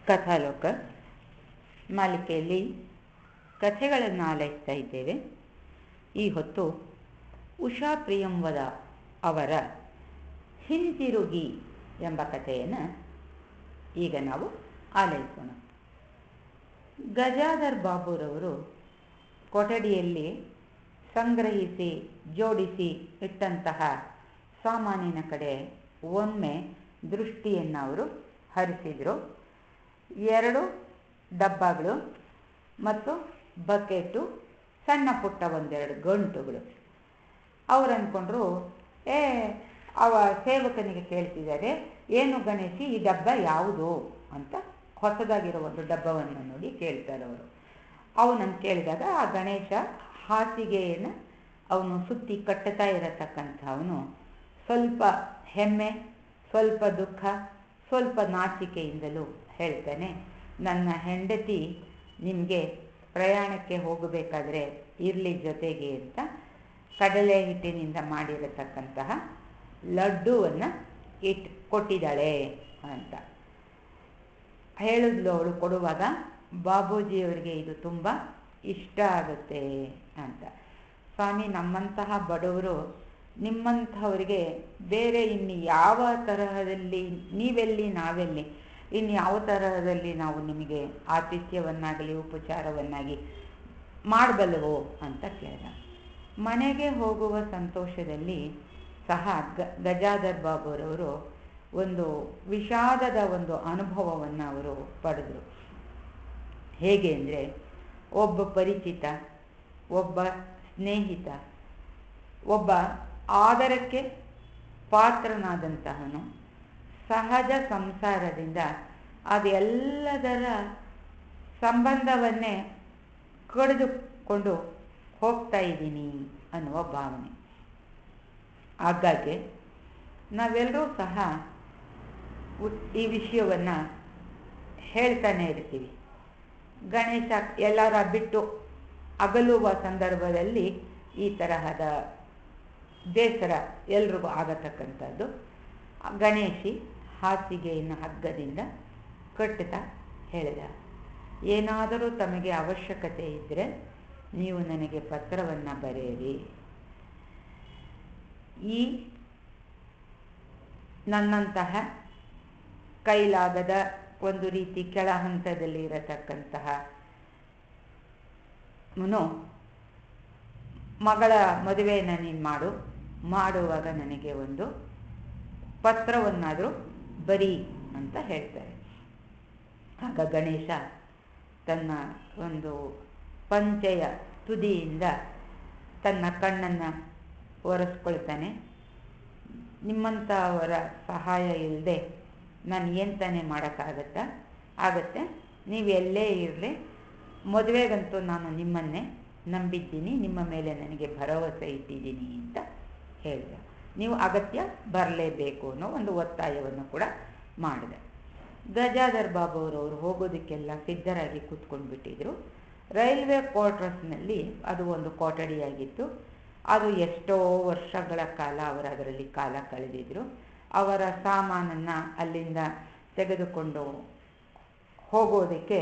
ಕಥಾಲೋಕ ಮಾಲಿಕೆಯಲ್ಲಿ ಕಥೆಗಳನ್ನು ಆಲೈಸ್ತಾ ಇದ್ದೇವೆ ಈ ಹೊತ್ತು ಉಷಾ ಪ್ರಿಯಂವದ ಅವರ ಹಿಂತಿರುಗಿ ಎಂಬ ಕಥೆಯನ್ನು ಈಗ ನಾವು ಆಲೈಸೋಣ ಗಜಾಧರ್ ಬಾಬುರವರು ಕೊಠಡಿಯಲ್ಲಿ ಸಂಗ್ರಹಿಸಿ ಜೋಡಿಸಿ ಇಟ್ಟಂತಹ ಸಾಮಾನಿನ ಕಡೆ ಒಮ್ಮೆ ದೃಷ್ಟಿಯನ್ನು ಅವರು ಹರಿಸಿದರು ಎರಡು ಡಬ್ಬಗಳು ಮತ್ತು ಬಕೆಟು ಸಣ್ಣ ಪುಟ್ಟ ಒಂದೆರಡು ಗಂಟುಗಳು ಅವ್ರು ಅಂದ್ಕೊಂಡ್ರು ಏ ಅವ ಸೇವಕನಿಗೆ ಕೇಳ್ತಿದ್ದಾರೆ ಏನು ಗಣೇಶಿ ಈ ಡಬ್ಬ ಯಾವುದು ಅಂತ ಹೊಸದಾಗಿರೋ ಒಂದು ಡಬ್ಬವನ್ನು ನೋಡಿ ಕೇಳ್ತಾರೆ ಅವರು ಅವನನ್ನು ಕೇಳಿದಾಗ ಆ ಗಣೇಶ ಹಾಸಿಗೆಯನ್ನು ಅವನು ಸುತ್ತಿ ಕಟ್ಟುತ್ತಾ ಇರತಕ್ಕಂಥ ಅವನು ಸ್ವಲ್ಪ ಹೆಮ್ಮೆ ಸ್ವಲ್ಪ ದುಃಖ ಸ್ವಲ್ಪ ನಾಚಿಕೆಯಿಂದಲೂ ಹೇಳ್ತಾನೆ ನನ್ನ ಹೆಂಡತಿ ನಿಮಗೆ ಪ್ರಯಾಣಕ್ಕೆ ಹೋಗಬೇಕಾದ್ರೆ ಇರಲಿ ಜೊತೆಗೆ ಅಂತ ಕಡಲೆ ಹಿಟ್ಟಿನಿಂದ ಮಾಡಿರತಕ್ಕಂತಹ ಲಡ್ಡುವನ್ನು ಇಟ್ಟು ಕೊಟ್ಟಿದ್ದಾಳೆ ಅಂತ ಹೇಳಿದ್ಲು ಅವಳು ಕೊಡುವಾಗ ಬಾಬೂಜಿಯವರಿಗೆ ಇದು ತುಂಬ ಇಷ್ಟ ಆಗುತ್ತೆ ಅಂತ ಸ್ವಾಮಿ ನಮ್ಮಂತಹ ಬಡವರು ನಿಮ್ಮಂಥವರಿಗೆ ಬೇರೆ ಇನ್ನು ಯಾವ ತರಹದಲ್ಲಿ ನೀವೆಲ್ಲಿ ನಾವೆಲ್ಲಿ ಇನ್ನು ಯಾವ ತರಹದಲ್ಲಿ ನಾವು ನಿಮಗೆ ಆತಿಥ್ಯವನ್ನಾಗಲಿ ಉಪಚಾರವನ್ನಾಗಿ ಮಾಡಬಲ್ಲವೋ ಅಂತ ಕೇಳಿದ ಮನೆಗೆ ಹೋಗುವ ಸಂತೋಷದಲ್ಲಿ ಸಹ ಗ ಗಜಾಧರ್ ಬಾಬುರವರು ಒಂದು ವಿಷಾದದ ಒಂದು ಅನುಭವವನ್ನು ಅವರು ಪಡೆದರು ಹೇಗೆ ಅಂದರೆ ಒಬ್ಬ ಪರಿಚಿತ ಒಬ್ಬ ಸ್ನೇಹಿತ ಒಬ್ಬ ಆದರಕ್ಕೆ ಪಾತ್ರನಾದಂತಹನು ಸಹಜ ಸಂಸಾರದಿಂದ ಅದೆಲ್ಲದರ ಸಂಬಂಧವನ್ನೇ ಕಡಿದುಕೊಂಡು ಹೋಗ್ತಾ ಇದ್ದೀನಿ ಅನ್ನುವ ಭಾವನೆ ಹಾಗಾಗಿ ನಾವೆಲ್ಲರೂ ಸಹ ಈ ವಿಷಯವನ್ನು ಹೇಳ್ತಾನೆ ಇರ್ತೀವಿ ಗಣೇಶ ಎಲ್ಲರ ಬಿಟ್ಟು ಅಗಲುವ ಸಂದರ್ಭದಲ್ಲಿ ಈ ತರಹದ ಬೇಸರ ಎಲ್ರಿಗೂ ಆಗತಕ್ಕಂಥದ್ದು ಗಣೇಶಿ ಹಾಸಿಗೆಯನ್ನು ಹಗ್ಗದಿಂದ ಕಟ್ಟುತ್ತಾ ಹೇಳಿದ ಏನಾದರೂ ತಮಗೆ ಅವಶ್ಯಕತೆ ಇದ್ದರೆ ನೀವು ನನಗೆ ಪತ್ರವನ್ನು ಬರೆಯಿರಿ ಈ ನನ್ನಂತಹ ಕೈಲಾಗದ ಒಂದು ರೀತಿ ಕೆಳ ಹಂತದಲ್ಲಿ ಇರತಕ್ಕಂತಹ ಮಗಳ ಮದುವೆಯನ್ನು ನೀನು ಮಾಡು ಮಾಡುವಾಗ ನನಗೆ ಒಂದು ಪತ್ರವನ್ನಾದರೂ ಬರೀ ಅಂತ ಹೇಳ್ತಾರೆ ಆಗ ಗಣೇಶ ತನ್ನ ಒಂದು ಪಂಚೆಯ ತುದಿಯಿಂದ ತನ್ನ ಕಣ್ಣನ್ನು ಒರೆಸ್ಕೊಳ್ತಾನೆ ನಿಮ್ಮಂಥವರ ಸಹಾಯ ಇಲ್ಲದೆ ನಾನು ಏನು ತಾನೇ ಮಾಡೋಕ್ಕಾಗತ್ತಾ ಆಗತ್ತೆ ನೀವು ಎಲ್ಲೇ ಇರಲಿ ಮದುವೆಗಂತೂ ನಾನು ನಿಮ್ಮನ್ನೇ ನಂಬಿದ್ದೀನಿ ನಿಮ್ಮ ಮೇಲೆ ನನಗೆ ಭರವಸೆ ಇಟ್ಟಿದ್ದೀನಿ ಅಂತ ಹೇಳಿದೆ ನೀವು ಅಗತ್ಯ ಬರಲೇಬೇಕು ಅನ್ನೋ ಒಂದು ಒತ್ತಾಯವನ್ನು ಕೂಡ ಮಾಡಿದೆ ಗಜಾಧರ್ ಬಾಬು ಅವರವರು ಹೋಗೋದಕ್ಕೆಲ್ಲ ಸಿದ್ಧರಾಗಿ ಕೂತ್ಕೊಂಡು ಬಿಟ್ಟಿದ್ರು ರೈಲ್ವೆ ಕ್ವಾರ್ಟರ್ಸ್ನಲ್ಲಿ ಅದು ಒಂದು ಕೊಠಡಿಯಾಗಿತ್ತು ಅದು ಎಷ್ಟೋ ವರ್ಷಗಳ ಕಾಲ ಅವರು ಅದರಲ್ಲಿ ಕಾಲ ಕಳೆದಿದ್ರು ಅವರ ಸಾಮಾನನ್ನು ಅಲ್ಲಿಂದ ತೆಗೆದುಕೊಂಡು ಹೋಗೋದಕ್ಕೆ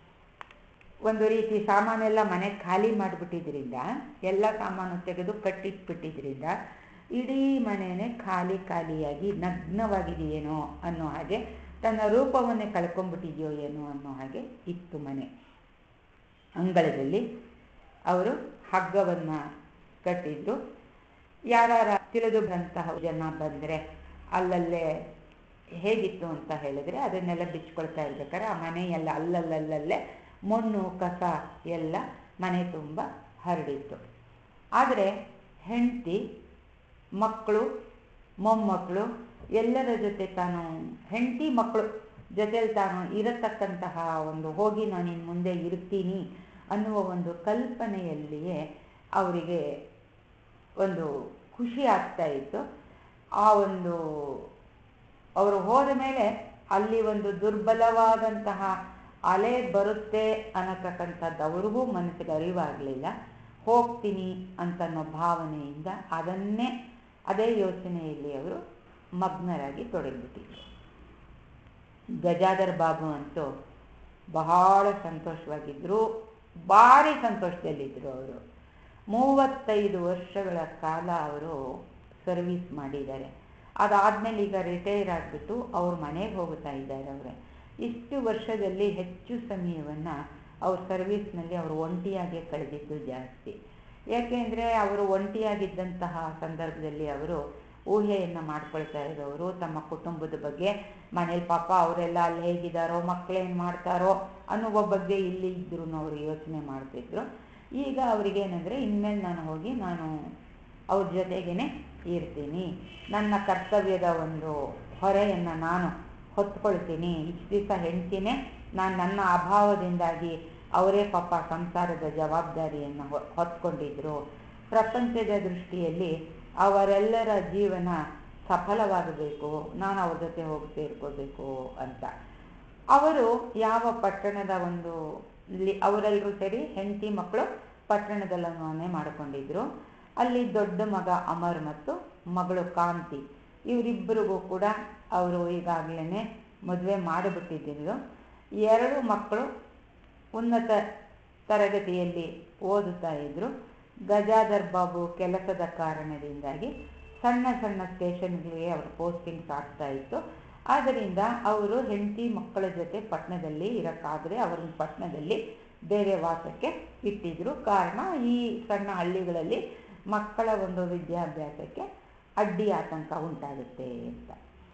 ಒಂದು ರೀತಿ ಸಾಮಾನೆಲ್ಲ ಮನೆ ಖಾಲಿ ಮಾಡಿಬಿಟ್ಟಿದ್ರಿಂದ ಎಲ್ಲ ಸಾಮಾನು ತೆಗೆದು ಕಟ್ಟಿಟ್ಬಿಟ್ಟಿದ್ರಿಂದ ಇಡೀ ಮನೆಯೇ ಖಾಲಿ ಖಾಲಿಯಾಗಿ ನಗ್ನವಾಗಿದೆಯೇನೋ ಅನ್ನೋ ಹಾಗೆ ತನ್ನ ರೂಪವನ್ನೇ ಕಳ್ಕೊಂಡ್ಬಿಟ್ಟಿದೆಯೋ ಏನೋ ಅನ್ನೋ ಹಾಗೆ ಇತ್ತು ಮನೆ ಅಂಗಳದಲ್ಲಿ ಅವರು ಹಗ್ಗವನ್ನು ಕಟ್ಟಿದ್ದು ಯಾರ ತಿಳಿದು ಬಂತಹ ಜನ ಬಂದರೆ ಅಲ್ಲಲ್ಲೇ ಹೇಗಿತ್ತು ಅಂತ ಹೇಳಿದ್ರೆ ಅದನ್ನೆಲ್ಲ ಬಿಚ್ಕೊಳ್ತಾ ಇರ್ಬೇಕಾದ್ರೆ ಆ ಮನೆಯೆಲ್ಲ ಅಲ್ಲಲ್ಲಲ್ಲಲ್ಲೇ ಮಣ್ಣು ಕಸ ಎಲ್ಲ ಮನೆ ತುಂಬ ಹರಡಿತ್ತು ಆದರೆ ಹೆಂಡತಿ ಮಕ್ಕಳು ಮೊಮ್ಮಕ್ಕಳು ಎಲ್ಲರ ಜೊತೆ ತಾನು ಹೆಂಡತಿ ಮಕ್ಕಳು ಜೊತೆಲಿ ತಾನು ಇರತಕ್ಕಂತಹ ಒಂದು ಹೋಗಿ ನಾನು ಇನ್ನು ಮುಂದೆ ಇರ್ತೀನಿ ಅನ್ನುವ ಒಂದು ಕಲ್ಪನೆಯಲ್ಲಿಯೇ ಅವರಿಗೆ ಒಂದು ಖುಷಿ ಆಗ್ತಾ ಇತ್ತು ಆ ಒಂದು ಅವರು ಹೋದ ಮೇಲೆ ಅಲ್ಲಿ ಒಂದು ದುರ್ಬಲವಾದಂತಹ ಅಲೆ ಬರುತ್ತೆ ಅನ್ನತಕ್ಕಂಥದ್ದು ಅವ್ರಿಗೂ ಮನಸ್ಸಿಗೆ ಅರಿವಾಗಲಿಲ್ಲ ಹೋಗ್ತೀನಿ ಅಂತನ್ನೋ ಭಾವನೆಯಿಂದ ಅದನ್ನೇ ಅದೇ ಯೋಚನೆಯಲ್ಲಿ ಅವರು ಮಗ್ನರಾಗಿ ತೊಡಗಿಬಿಟ್ಟಿದ್ರು ಗಜಾಧರ್ ಬಾಬು ಅಂತೂ ಬಹಳ ಸಂತೋಷವಾಗಿದ್ದರು ಭಾರಿ ಸಂತೋಷದಲ್ಲಿದ್ದರು ಅವರು ಮೂವತ್ತೈದು ವರ್ಷಗಳ ಕಾಲ ಅವರು ಸರ್ವಿಸ್ ಮಾಡಿದ್ದಾರೆ ಅದಾದಮೇಲೆ ಈಗ ರಿಟೈರ್ ಆಗಿಬಿಟ್ಟು ಅವ್ರ ಮನೆಗೆ ಹೋಗ್ತಾ ಇದ್ದಾರೆ ಅವರೇ ಇಷ್ಟು ವರ್ಷದಲ್ಲಿ ಹೆಚ್ಚು ಸಮಯವನ್ನು ಅವ್ರ ಸರ್ವಿಸ್ನಲ್ಲಿ ಅವರು ಒಂಟಿಯಾಗೆ ಕಳೆದಿದ್ದು ಜಾಸ್ತಿ ಯಾಕೆಂದರೆ ಅವರು ಒಂಟಿಯಾಗಿದ್ದಂತಹ ಸಂದರ್ಭದಲ್ಲಿ ಅವರು ಊಹೆಯನ್ನು ಮಾಡ್ಕೊಳ್ತಾ ಇರೋರು ತಮ್ಮ ಕುಟುಂಬದ ಬಗ್ಗೆ ಮನೇಲಿ ಪಾಪ ಅವರೆಲ್ಲ ಅಲ್ಲಿ ಹೇಗಿದ್ದಾರೋ ಮಕ್ಕಳೇನು ಮಾಡ್ತಾರೋ ಅನ್ನುವ ಬಗ್ಗೆ ಇಲ್ಲಿ ಇದ್ರೂ ಅವರು ಯೋಚನೆ ಮಾಡ್ತಿದ್ರು ಈಗ ಅವ್ರಿಗೇನೆಂದರೆ ಇನ್ಮೇಲೆ ನಾನು ಹೋಗಿ ನಾನು ಅವ್ರ ಜೊತೆಗೇ ಇರ್ತೀನಿ ನನ್ನ ಕರ್ತವ್ಯದ ಒಂದು ಹೊರೆಯನ್ನು ನಾನು ಹೊತ್ಕೊಳ್ತೀನಿ ಇಷ್ಟು ದಿವಸ ಹೆಂಡ್ತಿನೇ ನಾನು ನನ್ನ ಅಭಾವದಿಂದಾಗಿ ಅವರೇ ಪಾಪ ಸಂಸಾರದ ಜವಾಬ್ದಾರಿಯನ್ನು ಹೊತ್ಕೊಂಡಿದ್ರು ಪ್ರಪಂಚದ ದೃಷ್ಟಿಯಲ್ಲಿ ಅವರೆಲ್ಲರ ಜೀವನ ಸಫಲವಾಗಬೇಕು ನಾನು ಅವ್ರ ಜೊತೆ ಹೋಗಿ ಸೇರ್ಕೋಬೇಕು ಅಂತ ಅವರು ಯಾವ ಪಟ್ಟಣದ ಒಂದು ಅವರೆಲ್ಲರೂ ಸೇರಿ ಹೆಂಡತಿ ಮಕ್ಕಳು ಪಟ್ಟಣದಲ್ಲಿ ಮನೆ ಮಾಡಿಕೊಂಡಿದ್ರು ಅಲ್ಲಿ ದೊಡ್ಡ ಮಗ ಅಮರ್ ಮತ್ತು ಮಗಳು ಕಾಂತಿ ಇವರಿಬ್ಬರಿಗೂ ಕೂಡ ಅವರು ಈಗಾಗಲೇ ಮದುವೆ ಮಾಡಿಬಿಟ್ಟಿದ್ದರು ಎರಡು ಮಕ್ಕಳು ಉನ್ನತ ತರಗತಿಯಲ್ಲಿ ಓದುತ್ತಾ ಇದ್ದರು ಗಜಾಧರ್ ಬಾಬು ಕೆಲಸದ ಕಾರಣದಿಂದಾಗಿ ಸಣ್ಣ ಸಣ್ಣ ಸ್ಟೇಷನ್ಗಳಿಗೆ ಅವ್ರ ಪೋಸ್ಟಿಂಗ್ಸ್ ಆಗ್ತಾ ಇತ್ತು ಆದ್ದರಿಂದ ಅವರು ಹೆಂಡತಿ ಮಕ್ಕಳ ಜೊತೆ ಪಟ್ಟಣದಲ್ಲಿ ಇರೋಕ್ಕಾಗದೆ ಅವ್ರನ್ನ ಪಟ್ಟಣದಲ್ಲಿ ಬೇರೆ ವಾಸಕ್ಕೆ ಇಟ್ಟಿದ್ರು ಕಾರಣ ಈ ಸಣ್ಣ ಹಳ್ಳಿಗಳಲ್ಲಿ ಮಕ್ಕಳ ಒಂದು ವಿದ್ಯಾಭ್ಯಾಸಕ್ಕೆ ಅಡ್ಡಿ ಆತಂಕ ಉಂಟಾಗುತ್ತೆ ಅಂತ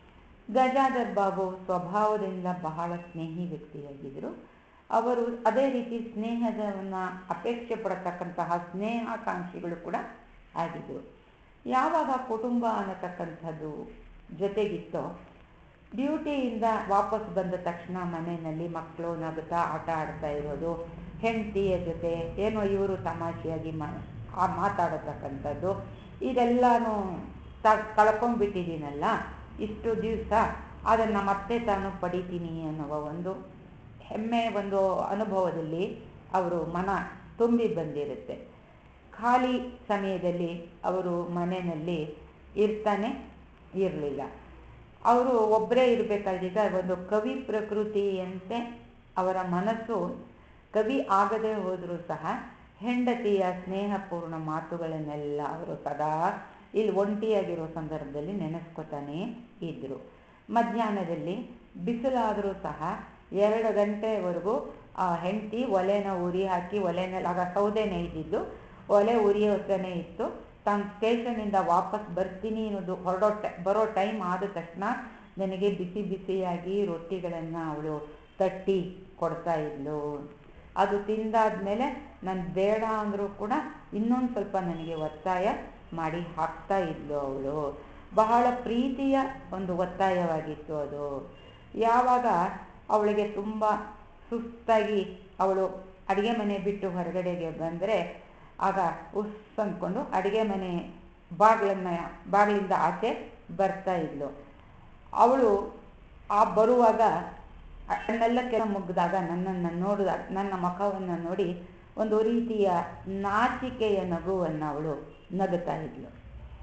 ಗಜಾಧರ್ ಬಾಬು ಸ್ವಭಾವದಿಂದ ಬಹಳ ಸ್ನೇಹಿ ವ್ಯಕ್ತಿಯಾಗಿದ್ದರು ಅವರು ಅದೇ ರೀತಿ ಸ್ನೇಹದವನ್ನು ಅಪೇಕ್ಷೆ ಪಡತಕ್ಕಂತಹ ಸ್ನೇಹಾಕಾಂಕ್ಷಿಗಳು ಕೂಡ ಆಗಿದ್ದರು ಯಾವಾಗ ಕುಟುಂಬ ಅನ್ನತಕ್ಕಂಥದ್ದು ಜೊತೆಗಿತ್ತೋ ಡ್ಯೂಟಿಯಿಂದ ವಾಪಸ್ ಬಂದ ತಕ್ಷಣ ಮನೆಯಲ್ಲಿ ಮಕ್ಕಳು ನಗುತ್ತಾ ಆಟ ಆಡ್ತಾ ಇರೋದು ಹೆಂಡತಿಯ ಜೊತೆ ಏನೋ ಇವರು ತಮಾಷೆಯಾಗಿ ಮ ಮಾತಾಡತಕ್ಕಂಥದ್ದು ಇದೆಲ್ಲನೂ ತ ಕಳ್ಕೊಂಡ್ಬಿಟ್ಟಿದ್ದೀನಲ್ಲ ಇಷ್ಟು ದಿವಸ ಅದನ್ನು ಮತ್ತೆ ತಾನು ಪಡಿತೀನಿ ಅನ್ನುವ ಒಂದು ಹೆಮ್ಮೆ ಒಂದು ಅನುಭವದಲ್ಲಿ ಅವರು ಮನ ತುಂಬಿ ಬಂದಿರುತ್ತೆ ಖಾಲಿ ಸಮಯದಲ್ಲಿ ಅವರು ಮನೆಯಲ್ಲಿ ಇರ್ತಾನೆ ಇರಲಿಲ್ಲ ಅವರು ಒಬ್ಬರೇ ಇರಬೇಕಾದೀಗ ಒಂದು ಕವಿ ಪ್ರಕೃತಿಯಂತೆ ಅವರ ಮನಸ್ಸು ಕವಿ ಆಗದೆ ಹೋದರೂ ಸಹ ಹೆಂಡತಿಯ ಸ್ನೇಹಪೂರ್ಣ ಮಾತುಗಳನ್ನೆಲ್ಲ ಅವರು ಸದಾ ಇಲ್ಲಿ ಒಂಟಿಯಾಗಿರೋ ಸಂದರ್ಭದಲ್ಲಿ ನೆನೆಸ್ಕೊತಾನೆ ಇದ್ದರು ಮಧ್ಯಾಹ್ನದಲ್ಲಿ ಬಿಸಿಲಾದರೂ ಸಹ ಎರಡು ಗಂಟೆವರೆಗೂ ಆ ಹೆಂಡತಿ ಒಲೆನ ಉರಿ ಹಾಕಿ ಒಲೆನಲ್ಲಿ ಆಗ ಸೌದೆನೇ ಇದ್ದಿದ್ದು ಒಲೆ ಉರಿಯೋತಾನೆ ಇತ್ತು ತಾನು ಸ್ಟೇಷನಿಂದ ವಾಪಸ್ ಬರ್ತೀನಿ ಅನ್ನೋದು ಹೊರಡೋ ಟೈ ಬರೋ ಟೈಮ್ ಆದ ತಕ್ಷಣ ನನಗೆ ಬಿಸಿ ಬಿಸಿಯಾಗಿ ರೊಟ್ಟಿಗಳನ್ನು ಅವಳು ತಟ್ಟಿ ಕೊಡ್ತಾ ಇದ್ಲು ಅದು ತಿಂದಾದ್ಮೇಲೆ ನಾನು ಬೇಡ ಅಂದರೂ ಕೂಡ ಇನ್ನೊಂದು ಸ್ವಲ್ಪ ನನಗೆ ಒತ್ತಾಯ ಮಾಡಿ ಹಾಕ್ತಾ ಇದ್ಲು ಅವಳು ಬಹಳ ಪ್ರೀತಿಯ ಒಂದು ಒತ್ತಾಯವಾಗಿತ್ತು ಅದು ಯಾವಾಗ ಅವಳಿಗೆ ತುಂಬ ಸುಸ್ತಾಗಿ ಅವಳು ಅಡುಗೆ ಮನೆ ಬಿಟ್ಟು ಹೊರಗಡೆಗೆ ಬಂದರೆ ಆಗ ಉಸ್ ಅಂದ್ಕೊಂಡು ಅಡುಗೆ ಮನೆ ಬಾಗಿಲನ್ನು ಬಾಗಿಲಿಂದ ಆಚೆ ಬರ್ತಾ ಇದ್ಲು ಅವಳು ಆ ಬರುವಾಗ ನನ್ನೆಲ್ಲ ಕೆಲ ಮುಗ್ದಾಗ ನನ್ನನ್ನು ನೋಡಿದಾಗ ನನ್ನ ಮುಖವನ್ನು ನೋಡಿ ಒಂದು ರೀತಿಯ ನಾಚಿಕೆಯ ನಗುವನ್ನು ಅವಳು ನಗುತ್ತಾ ಇದ್ಲು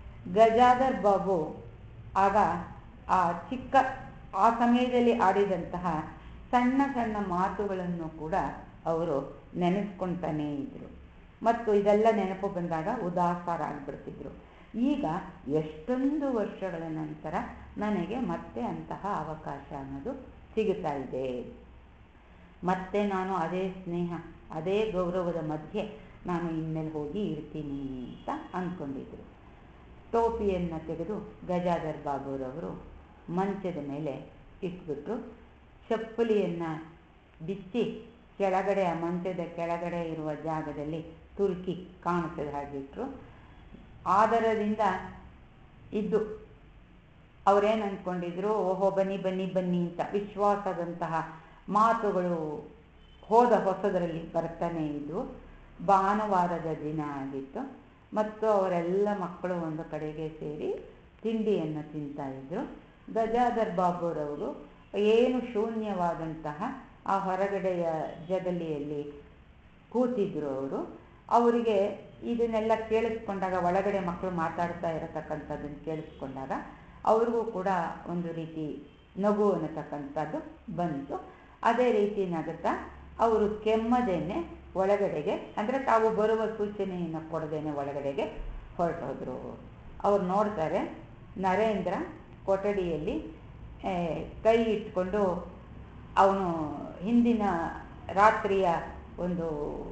ಗಜಾಧರ್ ಬಾಬು ಆಗ ಆ ಚಿಕ್ಕ ಆ ಸಮಯದಲ್ಲಿ ಆಡಿದಂತಹ ಸಣ್ಣ ಸಣ್ಣ ಮಾತುಗಳನ್ನು ಕೂಡ ಅವರು ನೆನೆಸ್ಕೊಳ್ತಾನೇ ಇದ್ದರು ಮತ್ತು ಇದೆಲ್ಲ ನೆನಪು ಬಂದಾಗ ಉದಾಸರಾಗ್ಬಿಡ್ತಿದ್ರು ಈಗ ಎಷ್ಟೊಂದು ವರ್ಷಗಳ ನಂತರ ನನಗೆ ಮತ್ತೆ ಅಂತಹ ಅವಕಾಶ ಅನ್ನೋದು ಸಿಗುತ್ತಾ ಇದೆ ಮತ್ತೆ ನಾನು ಅದೇ ಸ್ನೇಹ ಅದೇ ಗೌರವದ ಮಧ್ಯೆ ನಾನು ಇನ್ಮೇಲೆ ಹೋಗಿ ಇರ್ತೀನಿ ಅಂತ ಅಂದ್ಕೊಂಡಿದ್ರು ಟೋಪಿಯನ್ನು ತೆಗೆದು ಗಜಾಧರ್ ಬಾಬುರವರು ಮಂಚದ ಮೇಲೆ ಇಟ್ಬಿಟ್ರು ಚಪ್ಪಲಿಯನ್ನು ಬಿಚ್ಚಿ ಕೆಳಗಡೆ ಆ ಮಂಚದ ಕೆಳಗಡೆ ಇರುವ ಜಾಗದಲ್ಲಿ ತುರುಕಿ ಕಾಣಿಸದ ಹಾಗಿಟ್ರು ಆದರದಿಂದ ಇದ್ದು ಅವರೇನು ಅಂದ್ಕೊಂಡಿದ್ರು ಓಹೋ ಬನ್ನಿ ಬನ್ನಿ ಬನ್ನಿ ಅಂತ ವಿಶ್ವಾಸದಂತಹ ಮಾತುಗಳು ಹೋದ ಹೊಸದರಲ್ಲಿ ಬರ್ತಾನೆ ಇದ್ವು ಭಾನುವಾರದ ದಿನ ಆಗಿತ್ತು ಮತ್ತು ಅವರೆಲ್ಲ ಮಕ್ಕಳು ಒಂದು ಕಡೆಗೆ ಸೇರಿ ತಿಂಡಿಯನ್ನು ತಿಂತಾ ಇದ್ರು ಗಜಾಧರ್ ಬಾಬುರವರು ಏನು ಶೂನ್ಯವಾದಂತಹ ಆ ಹೊರಗಡೆಯ ಜಗಲಿಯಲ್ಲಿ ಕೂತಿದ್ರು ಅವರು ಅವರಿಗೆ ಇದನ್ನೆಲ್ಲ ಕೇಳಿಸ್ಕೊಂಡಾಗ ಒಳಗಡೆ ಮಕ್ಕಳು ಮಾತಾಡ್ತಾ ಇರತಕ್ಕಂಥದ್ದನ್ನು ಕೇಳಿಸ್ಕೊಂಡಾಗ ಅವ್ರಿಗೂ ಕೂಡ ಒಂದು ರೀತಿ ನಗು ಅನ್ನತಕ್ಕಂಥದ್ದು ಬಂತು ಅದೇ ರೀತಿ ನಗುತ್ತಾ ಅವರು ಕೆಮ್ಮದೇನೆ ಒಳಗಡೆಗೆ ಅಂದರೆ ತಾವು ಬರುವ ಸೂಚನೆಯನ್ನು ಕೊಡದೇನೆ ಒಳಗಡೆಗೆ ಹೊರಟೋದ್ರು ಅವ್ರು ನೋಡ್ತಾರೆ ನರೇಂದ್ರ ಕೊಠಡಿಯಲ್ಲಿ ಕೈ ಇಟ್ಕೊಂಡು ಅವನು ಹಿಂದಿನ ರಾತ್ರಿಯ ಒಂದು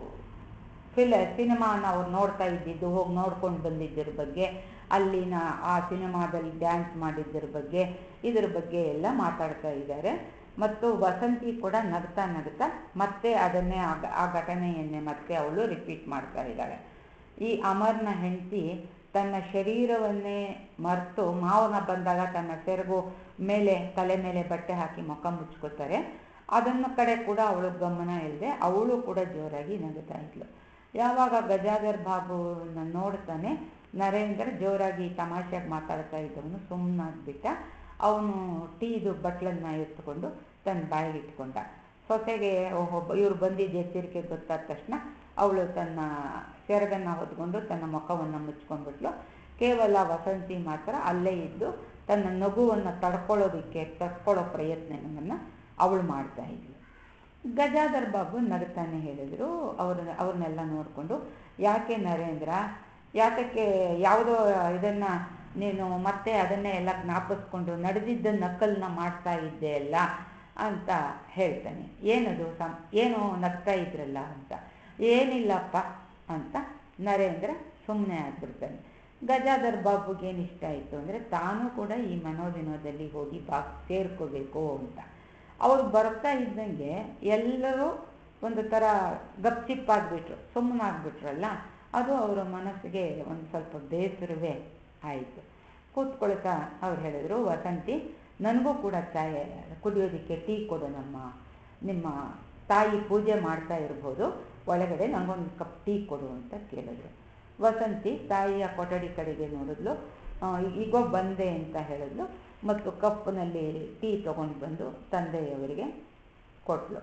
ಫಿಲ ಸಿನಿಮಾನ ಅವ್ರು ನೋಡ್ತಾ ಇದ್ದಿದ್ದು ಹೋಗಿ ನೋಡ್ಕೊಂಡು ಬಂದಿದ್ದರ ಬಗ್ಗೆ ಅಲ್ಲಿನ ಆ ಸಿನಿಮಾದಲ್ಲಿ ಡ್ಯಾನ್ಸ್ ಮಾಡಿದ್ದರ ಬಗ್ಗೆ ಇದ್ರ ಬಗ್ಗೆ ಎಲ್ಲ ಮಾತಾಡ್ತಾ ಇದ್ದಾರೆ ಮತ್ತು ವಸಂತಿ ಕೂಡ ನಗ್ತಾ ನಗ್ತಾ ಮತ್ತೆ ಅದನ್ನೇ ಆ ಘಟನೆಯನ್ನೇ ಮತ್ತೆ ಅವಳು ರಿಪೀಟ್ ಮಾಡ್ತಾ ಇದ್ದಾಳೆ ಈ ಅಮರ್ನ ಹೆಂಡತಿ ತನ್ನ ಶರೀರವನ್ನೇ ಮರೆತು ಮಾವನ ಬಂದಾಗ ತನ್ನ ಸೆರಗು ಮೇಲೆ ತಲೆ ಮೇಲೆ ಬಟ್ಟೆ ಹಾಕಿ ಮುಖ ಮುಚ್ಕೋತಾರೆ ಅದನ್ನ ಕಡೆ ಕೂಡ ಅವಳು ಗಮನ ಇಲ್ಲದೆ ಅವಳು ಕೂಡ ಜೋರಾಗಿ ನಗುತ್ತಾ ಇದ್ಲು ಯಾವಾಗ ಗಜಾಧರ್ ಬಾಬುನ ನೋಡ್ತಾನೆ ನರೇಂದ್ರ ಜೋರಾಗಿ ತಮಾಷೆಗೆ ಮಾತಾಡ್ತಾ ಇದ್ದವನು ಸುಮ್ಮನಾಗ್ಬಿಟ್ಟ ಅವನು ಟೀದು ಬಟ್ಲನ್ನ ಎತ್ಕೊಂಡು ತನ್ನ ಬಾಯಿಗೆ ಇಟ್ಕೊಂಡ ಸೊಸೆಗೆ ಓಹೋ ಇವ್ರು ಬಂದಿದ್ದ ಎಚ್ಚರಿಕೆ ಗೊತ್ತಾದ ತಕ್ಷಣ ಅವಳು ತನ್ನ ಸೆರಗನ್ನು ಹೊದ್ಕೊಂಡು ತನ್ನ ಮುಖವನ್ನು ಮುಚ್ಕೊಂಡ್ಬಿಟ್ಲು ಕೇವಲ ವಸಂತಿ ಮಾತ್ರ ಅಲ್ಲೇ ಇದ್ದು ತನ್ನ ನಗುವನ್ನು ತಡ್ಕೊಳ್ಳೋದಕ್ಕೆ ತಡ್ಕೊಳ್ಳೋ ಪ್ರಯತ್ನವನ್ನು ಅವಳು ಮಾಡ್ತಾ ಇದ್ಲು ಗಜಾಧರ್ ಬಾಬು ನಗ್ತಾನೆ ಹೇಳಿದ್ರು ಅವ್ರ ಅವ್ರನ್ನೆಲ್ಲ ನೋಡಿಕೊಂಡು ಯಾಕೆ ನರೇಂದ್ರ ಯಾತಕ್ಕೆ ಯಾವುದೋ ಇದನ್ನು ನೀನು ಮತ್ತೆ ಅದನ್ನೇ ಎಲ್ಲ ಜ್ಞಾಪಿಸ್ಕೊಂಡು ನಡೆದಿದ್ದ ನಕಲನ್ನ ಮಾಡ್ತಾ ಇದ್ದೆ ಅಲ್ಲ ಅಂತ ಹೇಳ್ತಾನೆ ಏನದು ಸಂ ಏನು ನಗ್ತಾ ಇದ್ರಲ್ಲ ಅಂತ ಏನಿಲ್ಲಪ್ಪ ಅಂತ ನರೇಂದ್ರ ಸುಮ್ಮನೆ ಆಗ್ಬಿಡ್ತಾನೆ ಗಜಾಧರ್ ಬಾಬುಗೇನು ಇಷ್ಟ ಆಯಿತು ಅಂದರೆ ತಾನು ಕೂಡ ಈ ಮನೋವಿನೋದಲ್ಲಿ ಹೋಗಿ ಬಾ ಸೇರ್ಕೋಬೇಕು ಅಂತ ಅವ್ರು ಬರ್ತಾ ಇದ್ದಂಗೆ ಎಲ್ಲರೂ ಒಂದು ಥರ ಗಪ್ಚಿಪ್ಪಾಗ್ಬಿಟ್ರು ಸುಮ್ಮನಾಗ್ಬಿಟ್ರಲ್ಲ ಅದು ಅವರ ಮನಸ್ಸಿಗೆ ಒಂದು ಸ್ವಲ್ಪ ಬೇಸರವೇ ಆಯಿತು ಕೂತ್ಕೊಳ್ತಾ ಅವ್ರು ಹೇಳಿದ್ರು ವಸಂತಿ ನನಗೂ ಕೂಡ ಚಾಯ್ ಕುಡಿಯೋದಕ್ಕೆ ಟೀ ಕೊಡು ನಮ್ಮ ನಿಮ್ಮ ತಾಯಿ ಪೂಜೆ ಮಾಡ್ತಾ ಇರ್ಬೋದು ಒಳಗಡೆ ನನಗೊಂದು ಕಪ್ ಟೀ ಕೊಡು ಅಂತ ಕೇಳಿದ್ರು ವಸಂತಿ ತಾಯಿಯ ಕೊಠಡಿ ಕಡೆಗೆ ನೋಡಿದ್ಲು ಈಗ ಬಂದೆ ಅಂತ ಹೇಳಿದ್ಲು ಮತ್ತು ಕಪ್ನಲ್ಲಿ ಟೀ ತೊಗೊಂಡು ಬಂದು ತಂದೆಯವರಿಗೆ ಕೊಟ್ಲು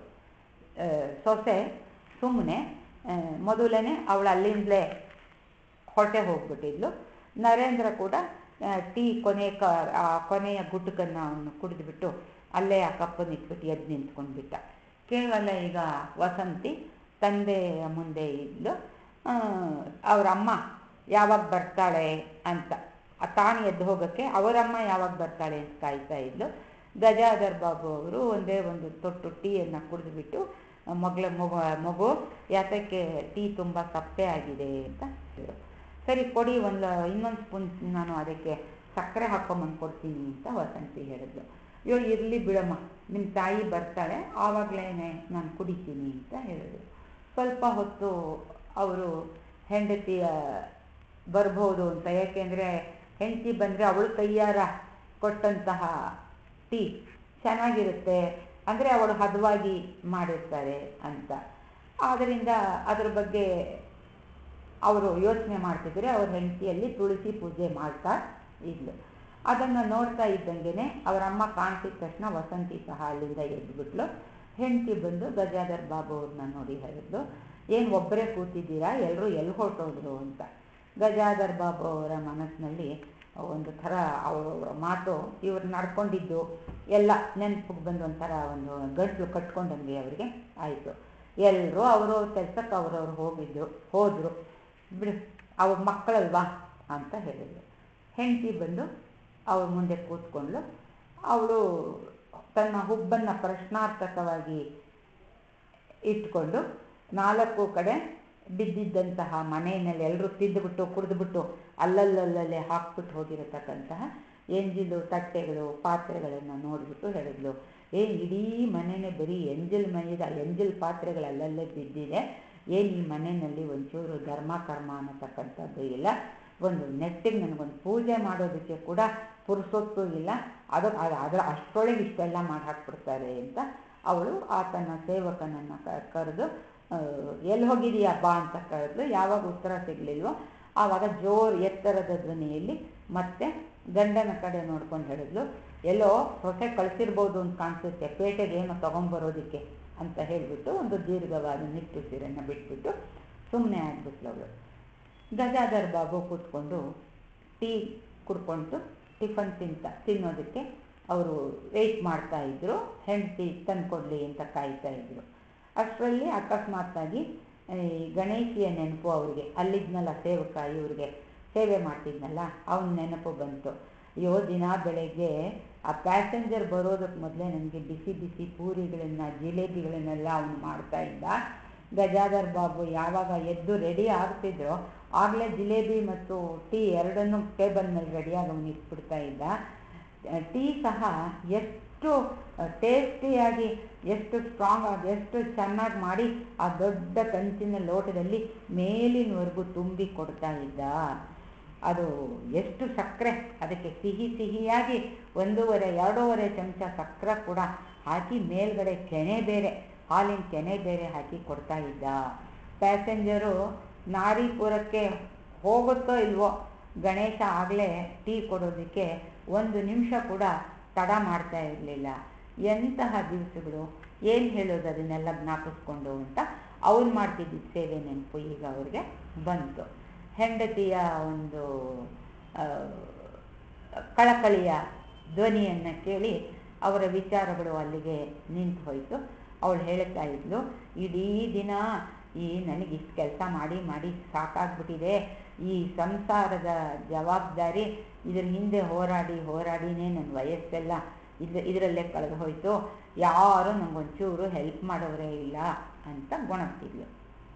ಸೊಸೆ ಸುಮ್ಮನೆ ಮೊದಲನೇ ಅವಳು ಅಲ್ಲಿಂದಲೇ ಹೊರಟೆ ಹೋಗ್ಬಿಟ್ಟಿದ್ಲು ನರೇಂದ್ರ ಕೂಡ ಟೀ ಕೊನೆ ಕ ಆ ಕೊನೆಯ ಗುಟುಕನ್ನು ಅವನು ಕುಡಿದ್ಬಿಟ್ಟು ಅಲ್ಲೇ ಆ ಕಪ್ಪನ್ನು ಇಟ್ಬಿಟ್ಟು ಎದ್ದು ನಿಂತ್ಕೊಂಡ್ಬಿಟ್ಟ ಕೇವಲ ಈಗ ವಸಂತಿ ತಂದೆಯ ಮುಂದೆ ಇದ್ಲು ಅವರ ಅಮ್ಮ ಯಾವಾಗ ಬರ್ತಾಳೆ ಅಂತ ತಾನು ಎದ್ದು ಹೋಗೋಕ್ಕೆ ಅವರಮ್ಮ ಯಾವಾಗ ಬರ್ತಾಳೆ ಅಂತ ಕಾಯ್ತಾ ಇದ್ಲು ಗಜಾಧರ್ ಬಾಬು ಅವರು ಒಂದೇ ಒಂದು ತೊಟ್ಟು ಟೀಯನ್ನು ಕುಡಿದ್ಬಿಟ್ಟು ಮಗಳ ಮಗು ಮಗು ಯಾತಕ್ಕೆ ಟೀ ತುಂಬ ಸಪ್ಪೆ ಆಗಿದೆ ಅಂತ ಹೇಳಿದ್ರು ಸರಿ ಕೊಡಿ ಒಂದು ಇನ್ನೊಂದು ಸ್ಪೂನ್ ನಾನು ಅದಕ್ಕೆ ಸಕ್ಕರೆ ಹಾಕ್ಕೊಂಬಂದು ಕೊಡ್ತೀನಿ ಅಂತ ವಸಂತಿ ಹೇಳಿದ್ಲು ಅಯ್ಯೋ ಇರಲಿ ಬಿಡಮ್ಮ ನಿಮ್ಮ ತಾಯಿ ಬರ್ತಾಳೆ ಆವಾಗಲೇ ನಾನು ಕುಡಿತೀನಿ ಅಂತ ಹೇಳಿದ್ರು ಸ್ವಲ್ಪ ಹೊತ್ತು ಅವರು ಹೆಂಡತಿಯ ಬರ್ಬೋದು ಅಂತ ಯಾಕೆಂದರೆ ಹೆಂಡತಿ ಬಂದರೆ ಅವಳು ಕೈಯಾರ ಕೊಟ್ಟಂತಹ ಟೀ ಚೆನ್ನಾಗಿರುತ್ತೆ ಅಂದರೆ ಅವಳು ಹದವಾಗಿ ಮಾಡಿರ್ತಾರೆ ಅಂತ ಆದ್ದರಿಂದ ಅದ್ರ ಬಗ್ಗೆ ಅವರು ಯೋಚನೆ ಮಾಡ್ತಿದ್ರೆ ಅವ್ರ ಹೆಂಡತಿಯಲ್ಲಿ ತುಳಸಿ ಪೂಜೆ ಮಾಡ್ತಾ ಇದ್ಲು ಅದನ್ನು ನೋಡ್ತಾ ಇದ್ದಂಗೆ ಅವರ ಅಮ್ಮ ಕಾಣ್ತಿದ ತಕ್ಷಣ ವಸಂತಿ ಸಹ ಅಲ್ಲಿಂದ ಎದ್ಬಿಟ್ಲು ಹೆಂಡತಿ ಬಂದು ಗಜಾಧರ್ ಬಾಬು ಅವ್ರನ್ನ ನೋಡಿ ಹೇಳಿದ್ಲು ಏನು ಒಬ್ಬರೇ ಕೂತಿದ್ದೀರಾ ಎಲ್ಲರೂ ಎಲ್ಲಿ ಹೊರಟೋದ್ರು ಅಂತ ಗಜಾಧರ್ ಬಾಬು ಅವರ ಮನಸ್ಸಿನಲ್ಲಿ ಒಂದು ಥರ ಅವರ ಮಾತು ಇವ್ರು ನಡ್ಕೊಂಡಿದ್ದು ಎಲ್ಲ ನೆನಪಿಗೆ ಬಂದು ಒಂಥರ ಒಂದು ಗಂಟಲು ಕಟ್ಕೊಂಡಂಗೆ ಅವರಿಗೆ ಆಯಿತು ಎಲ್ಲರೂ ಅವರವ್ರ ಕೆಲಸಕ್ಕೆ ಅವರವ್ರು ಹೋಗಿದ್ದು ಹೋದರು ಬಿಡು ಅವ್ರ ಮಕ್ಕಳಲ್ವಾ ಅಂತ ಹೇಳಿದ್ರು ಹೆಂಡತಿ ಬಂದು ಅವ್ರ ಮುಂದೆ ಕೂತ್ಕೊಂಡ್ಲು ಅವಳು ತನ್ನ ಹುಬ್ಬನ್ನು ಪ್ರಶ್ನಾರ್ಥಕವಾಗಿ ಇಟ್ಕೊಂಡು ನಾಲ್ಕು ಕಡೆ ಬಿದ್ದಿದ್ದಂತಹ ಮನೆಯಲ್ಲಿ ಎಲ್ಲರೂ ತಿಂದುಬಿಟ್ಟು ಕುಡಿದ್ಬಿಟ್ಟು ಅಲ್ಲಲ್ಲಲ್ಲೇ ಹಾಕ್ಬಿಟ್ಟು ಹೋಗಿರತಕ್ಕಂತಹ ಎಂಜಿಲು ತಟ್ಟೆಗಳು ಪಾತ್ರೆಗಳನ್ನು ನೋಡಿಬಿಟ್ಟು ಹೇಳಿದ್ಲು ಏ ಇಡೀ ಮನೆಯೇ ಬರೀ ಎಂಜಲ್ ಮೈದ ಎಂಜಲ್ ಪಾತ್ರೆಗಳು ಅಲ್ಲಲ್ಲೇ ಬಿದ್ದಿದೆ ಏನು ಈ ಮನೆಯಲ್ಲಿ ಒಂಚೂರು ಧರ್ಮ ಕರ್ಮ ಅನ್ನತಕ್ಕಂಥದ್ದು ಇಲ್ಲ ಒಂದು ನೆಟ್ಟಿಗೆ ನನಗೊಂದು ಪೂಜೆ ಮಾಡೋದಕ್ಕೆ ಕೂಡ ಪುರುಸೊತ್ತು ಇಲ್ಲ ಅದು ಅದರ ಅಷ್ಟರೊಳಗೆ ಇಷ್ಟೆಲ್ಲ ಮಾಡಿ ಹಾಕ್ಬಿಡ್ತಾರೆ ಅಂತ ಅವಳು ಆತನ ಸೇವಕನನ್ನು ಕರೆದು ಎಲ್ಲಿ ಹೋಗಿದೀಯಾ ಬಾ ಅಂತ ಕರೆದ್ಲು ಯಾವಾಗ ಉತ್ತರ ಸಿಗಲಿಲ್ವೋ ಆವಾಗ ಜೋರು ಎತ್ತರದ ಧ್ವನಿಯಲ್ಲಿ ಮತ್ತೆ ಗಂಡನ ಕಡೆ ನೋಡ್ಕೊಂಡು ಹೇಳಿದ್ಲು ಎಲ್ಲೋ ಹೊಸೆ ಕಳಿಸಿರ್ಬೋದು ಅಂತ ಕಾಣಿಸುತ್ತೆ ಪೇಟೆಗೆ ಏನೋ ತೊಗೊಂಬರೋದಕ್ಕೆ ಅಂತ ಹೇಳಿಬಿಟ್ಟು ಒಂದು ದೀರ್ಘವಾದ ನಿಟ್ಟುಸಿರನ್ನು ಬಿಟ್ಬಿಟ್ಟು ಸುಮ್ಮನೆ ಆಗಿಬಿಟ್ಲು ಅವಳು ಗಜಾಧರ್ ಬಾಬು ಕೂತ್ಕೊಂಡು ಟೀ ಕುಡ್ಕೊಂಡು ಟಿಫನ್ ತಿಂತ ತಿನ್ನೋದಕ್ಕೆ ಅವರು ವೆಯ್ಟ್ ಮಾಡ್ತಾ ಇದ್ರು ಹೆಂಡತಿ ತಂದ್ಕೊಡ್ಲಿ ಅಂತ ಕಾಯ್ತಾ ಇದ್ರು ಅಷ್ಟರಲ್ಲಿ ಅಕಸ್ಮಾತ್ತಾಗಿ ಈ ಗಣೇಶಿಯ ನೆನಪು ಅವರಿಗೆ ಅಲ್ಲಿದ್ನಲ್ಲ ಸೇವಕ ಇವ್ರಿಗೆ ಸೇವೆ ಮಾಡ್ತಿದ್ನಲ್ಲ ಅವನ ನೆನಪು ಬಂತು ಅಯ್ಯೋ ದಿನ ಬೆಳಗ್ಗೆ ಆ ಪ್ಯಾಸೆಂಜರ್ ಬರೋದಕ್ಕೆ ಮೊದಲೇ ನನಗೆ ಬಿಸಿ ಬಿಸಿ ಪೂರಿಗಳನ್ನು ಜಿಲೇಬಿಗಳನ್ನೆಲ್ಲ ಅವನು ಮಾಡ್ತಾ ಇದ್ದ ಗಜಾಧರ್ ಬಾಬು ಯಾವಾಗ ಎದ್ದು ರೆಡಿ ಆಗ್ತಿದ್ರೋ ಆಗಲೇ ಜಿಲೇಬಿ ಮತ್ತು ಟೀ ಎರಡನ್ನೂ ಟೇಬಲ್ ಮೇಲೆ ರೆಡಿಯಾಗಿ ಅವನು ಇಟ್ಬಿಡ್ತಾ ಇದ್ದ ಟೀ ಸಹ ಎಷ್ಟು ಟೇಸ್ಟಿಯಾಗಿ ಎಷ್ಟು ಸ್ಟ್ರಾಂಗ್ ಆಗಿ ಎಷ್ಟು ಚೆನ್ನಾಗಿ ಮಾಡಿ ಆ ದೊಡ್ಡ ಕಂಚಿನ ಲೋಟದಲ್ಲಿ ಮೇಲಿನವರೆಗೂ ತುಂಬಿ ಕೊಡ್ತಾ ಇದ್ದ ಅದು ಎಷ್ಟು ಸಕ್ಕರೆ ಅದಕ್ಕೆ ಸಿಹಿ ಸಿಹಿಯಾಗಿ ಒಂದೂವರೆ ಎರಡೂವರೆ ಚಮಚ ಸಕ್ಕರೆ ಕೂಡ ಹಾಕಿ ಮೇಲ್ಗಡೆ ಕೆನೆ ಬೇರೆ ಹಾಲಿನ ಕೆನೆ ಬೇರೆ ಹಾಕಿ ಕೊಡ್ತಾ ಇದ್ದ ಪ್ಯಾಸೆಂಜರು ನಾರಿಪುರಕ್ಕೆ ಹೋಗುತ್ತೋ ಇಲ್ವೋ ಗಣೇಶ ಆಗಲೇ ಟೀ ಕೊಡೋದಕ್ಕೆ ಒಂದು ನಿಮಿಷ ಕೂಡ ತಡ ಮಾಡ್ತಾ ಇರಲಿಲ್ಲ ಎಂತಹ ದಿವಸಗಳು ಏನು ಹೇಳೋದು ಅದನ್ನೆಲ್ಲ ಜ್ಞಾಪಿಸ್ಕೊಂಡು ಅಂತ ಅವ್ರು ಮಾಡ್ತಿದ್ದ ಸೇವೆ ನೆನಪು ಈಗ ಅವ್ರಿಗೆ ಬಂತು ಹೆಂಡತಿಯ ಒಂದು ಕಳಕಳಿಯ ಧ್ವನಿಯನ್ನು ಕೇಳಿ ಅವರ ವಿಚಾರಗಳು ಅಲ್ಲಿಗೆ ನಿಂತು ಹೋಯಿತು ಅವಳು ಹೇಳ್ತಾ ಇದ್ಲು ಇಡೀ ದಿನ ಈ ನನಗೆ ಇಷ್ಟು ಕೆಲಸ ಮಾಡಿ ಮಾಡಿ ಸಾಕಾಗ್ಬಿಟ್ಟಿದೆ ಈ ಸಂಸಾರದ ಜವಾಬ್ದಾರಿ ಇದ್ರ ಹಿಂದೆ ಹೋರಾಡಿ ಹೋರಾಡಿನೇ ನನ್ನ ವಯಸ್ಸೆಲ್ಲ ಇದು ಇದರಲ್ಲೇ ಕಳೆದು ಹೋಯಿತು ಯಾರೂ ನನಗೊಂಚೂರು ಹೆಲ್ಪ್ ಮಾಡೋರೇ ಇಲ್ಲ ಅಂತ ಗೊಣಗ್ತಿದ್ಲು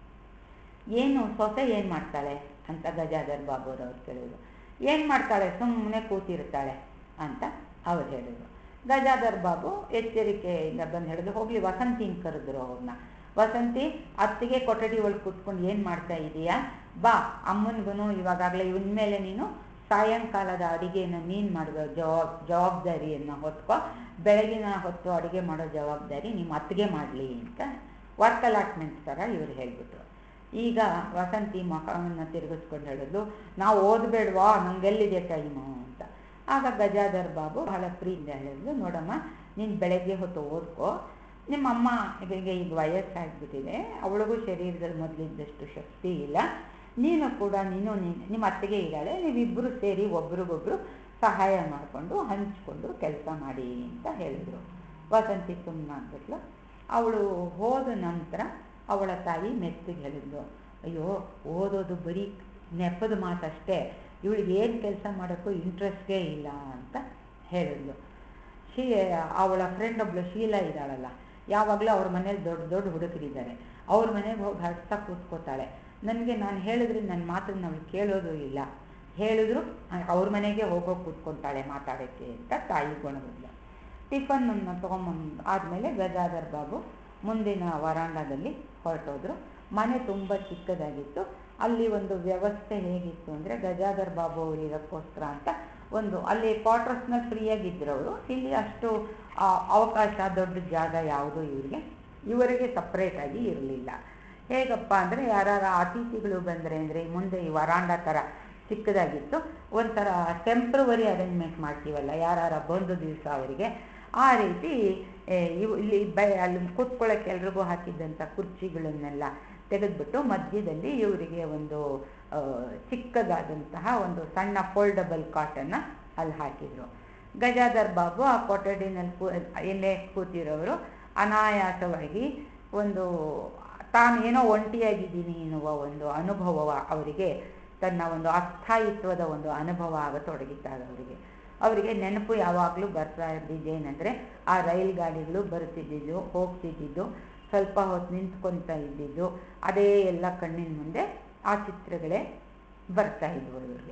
ಏನು ಸೊಸೆ ಏನು ಮಾಡ್ತಾಳೆ ಅಂತ ಗಜಾಧರ್ ಬಾಬುರವ್ರು ಕೇಳಿದ್ರು ಏನು ಮಾಡ್ತಾಳೆ ಸುಮ್ಮನೆ ಕೂತಿರ್ತಾಳೆ ಅಂತ ಅವ್ರು ಹೇಳಿದ್ರು ಗಜಾಧರ್ ಬಾಬು ಎಚ್ಚರಿಕೆಯಿಂದ ಬಂದು ಹೇಳಿದ್ರು ಹೋಗ್ಲಿ ವಸಂತಿನ ಕರೆದ್ರು ಅವ್ರನ್ನ ವಸಂತಿ ಅತ್ತಿಗೆ ಕೊಠಡಿ ಒಳಗೆ ಕೂತ್ಕೊಂಡು ಏನು ಮಾಡ್ತಾ ಇದೀಯಾ ಬಾ ಅಮ್ಮನಿಗೂ ಇವಾಗಲೇ ಇವನ ಮೇಲೆ ನೀನು ಸಾಯಂಕಾಲದ ಅಡಿಗೆಯನ್ನು ನೀನು ಮಾಡುವ ಜವಾಬ್ ಜವಾಬ್ದಾರಿಯನ್ನು ಹೊತ್ಕೊ ಬೆಳಗಿನ ಹೊತ್ತು ಅಡುಗೆ ಮಾಡೋ ಜವಾಬ್ದಾರಿ ನಿಮ್ಮ ಅತ್ತಿಗೆ ಮಾಡಲಿ ಅಂತ ವರ್ಕ್ ಅಲಾಟ್ಮೆಂಟ್ ಥರ ಇವ್ರು ಹೇಳಿಬಿಟ್ರು ಈಗ ವಸಂತಿ ಮಖವನ್ನು ತಿರುಗಿಸ್ಕೊಂಡು ಹೇಳಿದ್ಲು ನಾವು ಓದಬೇಡ್ವಾ ನಂಗೆಲ್ಲಿದೆ ಟೈಮು ಅಂತ ಆಗ ಗಜಾಧರ್ ಬಾಬು ಬಹಳ ಪ್ರೀತಿಯಿಂದ ಹೇಳಿದ್ಲು ನೋಡಮ್ಮ ನೀನು ಬೆಳಗ್ಗೆ ಹೊತ್ತು ಓದ್ಕೋ ನಿಮ್ಮ ಅಮ್ಮ ಈಗ ಈಗ ವಯಸ್ಸಾಗಿಬಿಟ್ಟಿದೆ ಅವಳಿಗೂ ಶರೀರದಲ್ಲಿ ಮೊದಲಿದ್ದಷ್ಟು ಶಕ್ತಿ ಇಲ್ಲ ನೀನು ಕೂಡ ನೀನು ನಿಮ್ಮ ಅತ್ತಿಗೆ ಇದ್ದಾಳೆ ನೀವಿಬ್ಬರು ಸೇರಿ ಒಬ್ರಿಗೊಬ್ರು ಸಹಾಯ ಮಾಡಿಕೊಂಡು ಹಂಚ್ಕೊಂಡು ಕೆಲಸ ಮಾಡಿ ಅಂತ ಹೇಳಿದರು ವಸಂತಿ ಸುಮ್ಮನಾಗ್ಬಿಟ್ಲು ಅವಳು ಹೋದ ನಂತರ ಅವಳ ತಾಯಿ ಮೆತ್ತಿಗೆ ಹೇಳಿದ್ಲು ಅಯ್ಯೋ ಓದೋದು ಬರೀ ನೆಪದ ಮಾತಷ್ಟೇ ಇವಳಿಗೆ ಏನು ಕೆಲಸ ಮಾಡೋಕ್ಕೂ ಇಂಟ್ರೆಸ್ಟೇ ಇಲ್ಲ ಅಂತ ಹೇಳಿದ್ಲು ಶೀ ಅವಳ ಫ್ರೆಂಡ್ ಒಬ್ಳು ಶೀಲಾ ಇದ್ದಾಳಲ್ಲ ಯಾವಾಗಲೂ ಅವ್ರ ಮನೇಲಿ ದೊಡ್ಡ ದೊಡ್ಡ ಹುಡುಗರಿದ್ದಾರೆ ಅವ್ರ ಮನೆಗೆ ಹೋಗಿ ಹಡ್ತಾ ಕೂತ್ಕೋತಾಳೆ ನನಗೆ ನಾನು ಹೇಳಿದ್ರೆ ನನ್ನ ಮಾತನ್ನು ಅವಳು ಕೇಳೋದು ಇಲ್ಲ ಹೇಳಿದ್ರು ಅವ್ರ ಮನೆಗೆ ಹೋಗೋಗಿ ಕೂತ್ಕೊತಾಳೆ ಮಾತಾಡೋಕ್ಕೆ ಅಂತ ತಾಯಿ ಗೊಣಗಿದ್ಲು ಟಿಫನ್ನನ್ನು ತೊಗೊಂಬಂದು ಆದಮೇಲೆ ಗಜಾಧರ್ ಬಾಬು ಮುಂದಿನ ವರಾಂಡದಲ್ಲಿ ಹೊರಟೋದ್ರು ಮನೆ ತುಂಬ ಚಿಕ್ಕದಾಗಿತ್ತು ಅಲ್ಲಿ ಒಂದು ವ್ಯವಸ್ಥೆ ಹೇಗಿತ್ತು ಅಂದರೆ ಗಜಾಧರ್ ಬಾಬು ಅವರು ಇದಕ್ಕೋಸ್ಕರ ಅಂತ ಒಂದು ಅಲ್ಲಿ ಕ್ವಾರ್ಟರ್ಸ್ನಲ್ಲಿ ಫ್ರೀಯಾಗಿದ್ದರು ಅವರು ಇಲ್ಲಿ ಅಷ್ಟು ಅವಕಾಶ ದೊಡ್ಡ ಜಾಗ ಯಾವುದೂ ಇವರಿಗೆ ಇವರಿಗೆ ಸಪ್ರೇಟಾಗಿ ಇರಲಿಲ್ಲ ಹೇಗಪ್ಪ ಅಂದರೆ ಯಾರು ಅತಿಥಿಗಳು ಬಂದರೆ ಅಂದರೆ ಮುಂದೆ ಈ ವರಾಂಡ ಥರ ಚಿಕ್ಕದಾಗಿತ್ತು ಒಂಥರ ಟೆಂಪ್ರವರಿ ಅರೇಂಜ್ಮೆಂಟ್ ಮಾಡ್ತೀವಲ್ಲ ಯಾರ ಬಂದು ದಿವಸ ಅವರಿಗೆ ಆ ರೀತಿ ಇವು ಇಲ್ಲಿ ಬ ಅಲ್ಲಿ ಕೂತ್ಕೊಳ್ಳೋಕೆ ಎಲ್ರಿಗೂ ಹಾಕಿದ್ದಂಥ ಕುರ್ಚಿಗಳನ್ನೆಲ್ಲ ತೆಗೆದುಬಿಟ್ಟು ಮಧ್ಯದಲ್ಲಿ ಇವರಿಗೆ ಒಂದು ಚಿಕ್ಕದಾದಂತಹ ಒಂದು ಸಣ್ಣ ಫೋಲ್ಡಬಲ್ ಕಾಟನ್ನು ಅಲ್ಲಿ ಹಾಕಿದರು ಗಜಾಧರ್ ಬಾಬು ಆ ಕೊಠಡಿನಲ್ಲಿ ಕೂ ಎಲ್ಲೇ ಕೂತಿರೋರು ಅನಾಯಾಸವಾಗಿ ಒಂದು ತಾನು ಏನೋ ಒಂಟಿಯಾಗಿದ್ದೀನಿ ಎನ್ನುವ ಒಂದು ಅನುಭವ ಅವರಿಗೆ ತನ್ನ ಒಂದು ಅಸ್ಥಾಯಿತ್ವದ ಒಂದು ಅನುಭವ ಆಗತೊಡಗಿತ್ತಾಗ ಅವರಿಗೆ ಅವರಿಗೆ ನೆನಪು ಯಾವಾಗಲೂ ಬರ್ತಾ ಇದ್ದಿದ್ದೇನೆಂದರೆ ಆ ರೈಲು ಗಾಡಿಗಳು ಬರ್ತಿದ್ದಿದ್ದು ಹೋಗ್ತಿದ್ದಿದ್ದು ಸ್ವಲ್ಪ ಹೊತ್ತು ನಿಂತ್ಕೊತಾ ಇದ್ದಿದ್ದು ಅದೇ ಎಲ್ಲ ಕಣ್ಣಿನ ಮುಂದೆ ಆ ಚಿತ್ರಗಳೇ ಬರ್ತಾ ಇದ್ವು ಇವ್ರಿಗೆ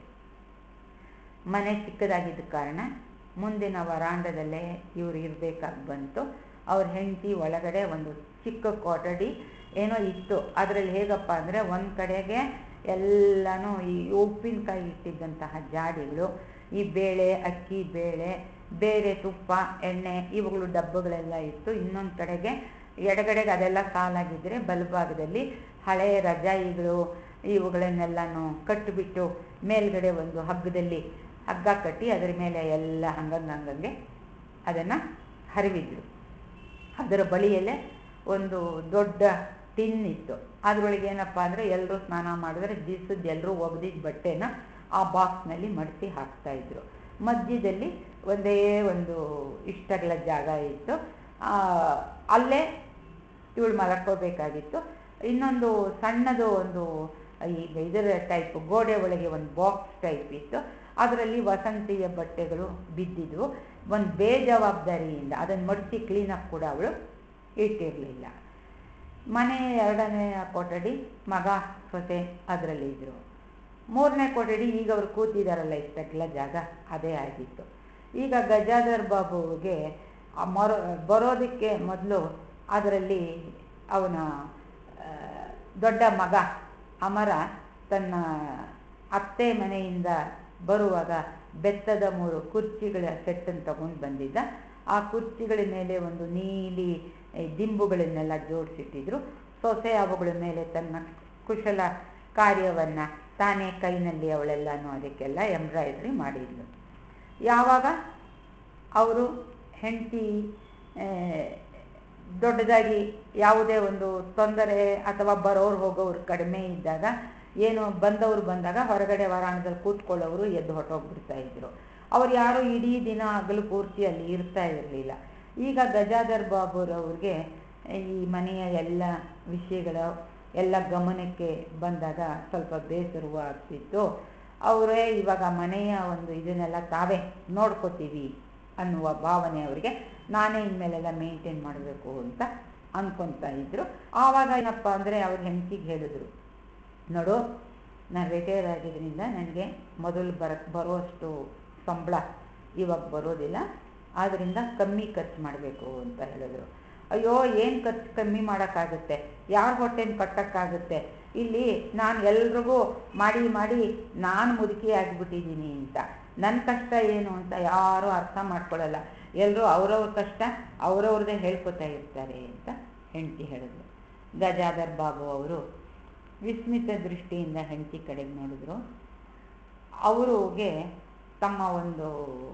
ಮನೆ ಚಿಕ್ಕದಾಗಿದ್ದ ಕಾರಣ ಮುಂದಿನ ವರಾಂಡದಲ್ಲೇ ಇವ್ರು ಇರಬೇಕಾಗಿ ಬಂತು ಅವ್ರ ಹೆಂಡತಿ ಒಳಗಡೆ ಒಂದು ಚಿಕ್ಕ ಕೊಠಡಿ ಏನೋ ಇತ್ತು ಅದರಲ್ಲಿ ಹೇಗಪ್ಪ ಅಂದರೆ ಒಂದು ಕಡೆಗೆ ಎಲ್ಲನೂ ಈ ಉಪ್ಪಿನಕಾಯಿ ಇಟ್ಟಿದ್ದಂತಹ ಜಾಡಿಗಳು ಈ ಬೇಳೆ ಅಕ್ಕಿ ಬೇಳೆ ಬೇರೆ ತುಪ್ಪ ಎಣ್ಣೆ ಇವುಗಳು ಡಬ್ಬಗಳೆಲ್ಲ ಇತ್ತು ಇನ್ನೊಂದು ಕಡೆಗೆ ಎಡಗಡೆಗೆ ಅದೆಲ್ಲ ಸಾಲಾಗಿದ್ದರೆ ಬಲಭಾಗದಲ್ಲಿ ಹಳೆಯ ರಜಾಯಿಗಳು ಇವುಗಳನ್ನೆಲ್ಲನೂ ಕಟ್ಟಿಬಿಟ್ಟು ಮೇಲ್ಗಡೆ ಒಂದು ಹಗ್ಗದಲ್ಲಿ ಹಗ್ಗ ಕಟ್ಟಿ ಅದರ ಮೇಲೆ ಎಲ್ಲ ಹಂಗಂಗೆ ಹಂಗಂಗೆ ಅದನ್ನು ಹರಿವಿದ್ರು ಅದರ ಬಳಿಯಲ್ಲೇ ಒಂದು ದೊಡ್ಡ ಟಿನ್ ಇತ್ತು ಅದರೊಳಗೆ ಏನಪ್ಪ ಅಂದರೆ ಎಲ್ಲರೂ ಸ್ನಾನ ಮಾಡಿದ್ರೆ ದಿವಸದ ಎಲ್ಲರೂ ಒಗೆದಿದ್ದ ಬಟ್ಟೆನ ಆ ಬಾಕ್ಸ್ನಲ್ಲಿ ಮಡಿಸಿ ಹಾಕ್ತಾಯಿದ್ರು ಮಧ್ಯದಲ್ಲಿ ಒಂದೇ ಒಂದು ಇಷ್ಟಗಳ ಜಾಗ ಇತ್ತು ಅಲ್ಲೇ ಇವಳು ಮಲಕ್ಕೋಬೇಕಾಗಿತ್ತು ಇನ್ನೊಂದು ಸಣ್ಣದು ಒಂದು ಈಗ ಇದರ ಟೈಪ್ ಗೋಡೆ ಒಳಗೆ ಒಂದು ಬಾಕ್ಸ್ ಟೈಪ್ ಇತ್ತು ಅದರಲ್ಲಿ ವಸಂತಿಯ ಬಟ್ಟೆಗಳು ಬಿದ್ದಿದ್ವು ಒಂದು ಬೇಜವಾಬ್ದಾರಿಯಿಂದ ಅದನ್ನು ಮಡಿಸಿ ಕ್ಲೀನಪ್ ಕೂಡ ಅವಳು ಇಟ್ಟಿರಲಿಲ್ಲ ಮನೆ ಎರಡನೇ ಕೊಠಡಿ ಮಗ ಸೊಸೆ ಅದರಲ್ಲಿ ಇದ್ದರು ಮೂರನೇ ಕೊಠಡಿ ಈಗ ಅವ್ರು ಕೂತಿದ್ದಾರಲ್ಲ ಇಷ್ಟಕ್ಕೆಲ್ಲ ಜಾಗ ಅದೇ ಆಗಿತ್ತು ಈಗ ಗಜಾಧರ್ ಬಾಬುಗೆ ಮರೋ ಬರೋದಕ್ಕೆ ಮೊದಲು ಅದರಲ್ಲಿ ಅವನ ದೊಡ್ಡ ಮಗ ಅಮರ ತನ್ನ ಅತ್ತೆ ಮನೆಯಿಂದ ಬರುವಾಗ ಬೆತ್ತದ ಮೂರು ಕುರ್ಚಿಗಳ ಸೆಟ್ಟನ್ನು ತಗೊಂಡು ಬಂದಿದ್ದ ಆ ಕುರ್ಚಿಗಳ ಮೇಲೆ ಒಂದು ನೀಲಿ ದಿಂಬುಗಳನ್ನೆಲ್ಲ ಜೋಡಿಸಿಟ್ಟಿದ್ರು ಸೊಸೆ ಅವುಗಳ ಮೇಲೆ ತನ್ನ ಕುಶಲ ಕಾರ್ಯವನ್ನು ತಾನೇ ಕೈನಲ್ಲಿ ಅವಳೆಲ್ಲನೂ ಅದಕ್ಕೆಲ್ಲ ಎಂಬ್ರಾಯ್ಡ್ರಿ ಮಾಡಿದ್ಲು ಯಾವಾಗ ಅವರು ಹೆಂಡತಿ ದೊಡ್ಡದಾಗಿ ಯಾವುದೇ ಒಂದು ತೊಂದರೆ ಅಥವಾ ಬರೋರು ಹೋಗೋರು ಕಡಿಮೆ ಇದ್ದಾಗ ಏನು ಬಂದವರು ಬಂದಾಗ ಹೊರಗಡೆ ವರಾಂಡದಲ್ಲಿ ಕೂತ್ಕೊಳ್ಳೋರು ಎದ್ದು ಹೊಟ್ಟೋಗ್ಬಿಡ್ತಾ ಇದ್ರು ಅವ್ರು ಯಾರು ಇಡೀ ದಿನ ಹಗಲು ಪೂರ್ತಿ ಅಲ್ಲಿ ಇರ್ತಾ ಇರಲಿಲ್ಲ ಈಗ ಗಜಾಧರ್ ಬಾಬುರವ್ರಿಗೆ ಈ ಮನೆಯ ಎಲ್ಲ ವಿಷಯಗಳ ಎಲ್ಲ ಗಮನಕ್ಕೆ ಬಂದಾಗ ಸ್ವಲ್ಪ ಬೇಸರವೂ ಆಗ್ತಿತ್ತು ಅವರೇ ಇವಾಗ ಮನೆಯ ಒಂದು ಇದನ್ನೆಲ್ಲ ತಾವೇ ನೋಡ್ಕೋತೀವಿ ಅನ್ನುವ ಭಾವನೆ ಅವರಿಗೆ ನಾನೇ ಇನ್ಮೇಲೆಲ್ಲ ಮೇಂಟೈನ್ ಮಾಡಬೇಕು ಅಂತ ಅನ್ಕೊತಾ ಇದ್ರು ಆವಾಗ ಏನಪ್ಪ ಅಂದರೆ ಅವ್ರ ಹೆಂಡತಿಗೆ ಹೇಳಿದ್ರು ನೋಡು ನಾನು ರಿಟೈರ್ ಆಗಿದ್ದರಿಂದ ನನಗೆ ಮೊದಲು ಬರ ಬರುವಷ್ಟು ಸಂಬಳ ಇವಾಗ ಬರೋದಿಲ್ಲ ಆದ್ದರಿಂದ ಕಮ್ಮಿ ಖರ್ಚು ಮಾಡಬೇಕು ಅಂತ ಹೇಳಿದ್ರು ಅಯ್ಯೋ ಏನು ಖರ್ಚು ಕಮ್ಮಿ ಮಾಡೋಕ್ಕಾಗುತ್ತೆ ಯಾರ ಹೊಟ್ಟೆನ ಕಟ್ಟೋಕ್ಕಾಗುತ್ತೆ ಇಲ್ಲಿ ನಾನು ಎಲ್ರಿಗೂ ಮಾಡಿ ಮಾಡಿ ನಾನು ಮುದುಕಿ ಆಗಿಬಿಟ್ಟಿದ್ದೀನಿ ಅಂತ ನನ್ನ ಕಷ್ಟ ಏನು ಅಂತ ಯಾರೂ ಅರ್ಥ ಮಾಡ್ಕೊಳ್ಳಲ್ಲ ಎಲ್ಲರೂ ಅವರವ್ರ ಕಷ್ಟ ಅವರವ್ರದ್ದೇ ಹೇಳ್ಕೊತಾ ಇರ್ತಾರೆ ಅಂತ ಹೆಂಡತಿ ಹೇಳಿದ್ರು ಗಜಾಧರ್ ಬಾಬು ಅವರು ವಿಸ್ಮಿತ ದೃಷ್ಟಿಯಿಂದ ಹೆಂಡತಿ ಕಡೆಗೆ ನೋಡಿದ್ರು ಅವರಿಗೆ ತಮ್ಮ ಒಂದು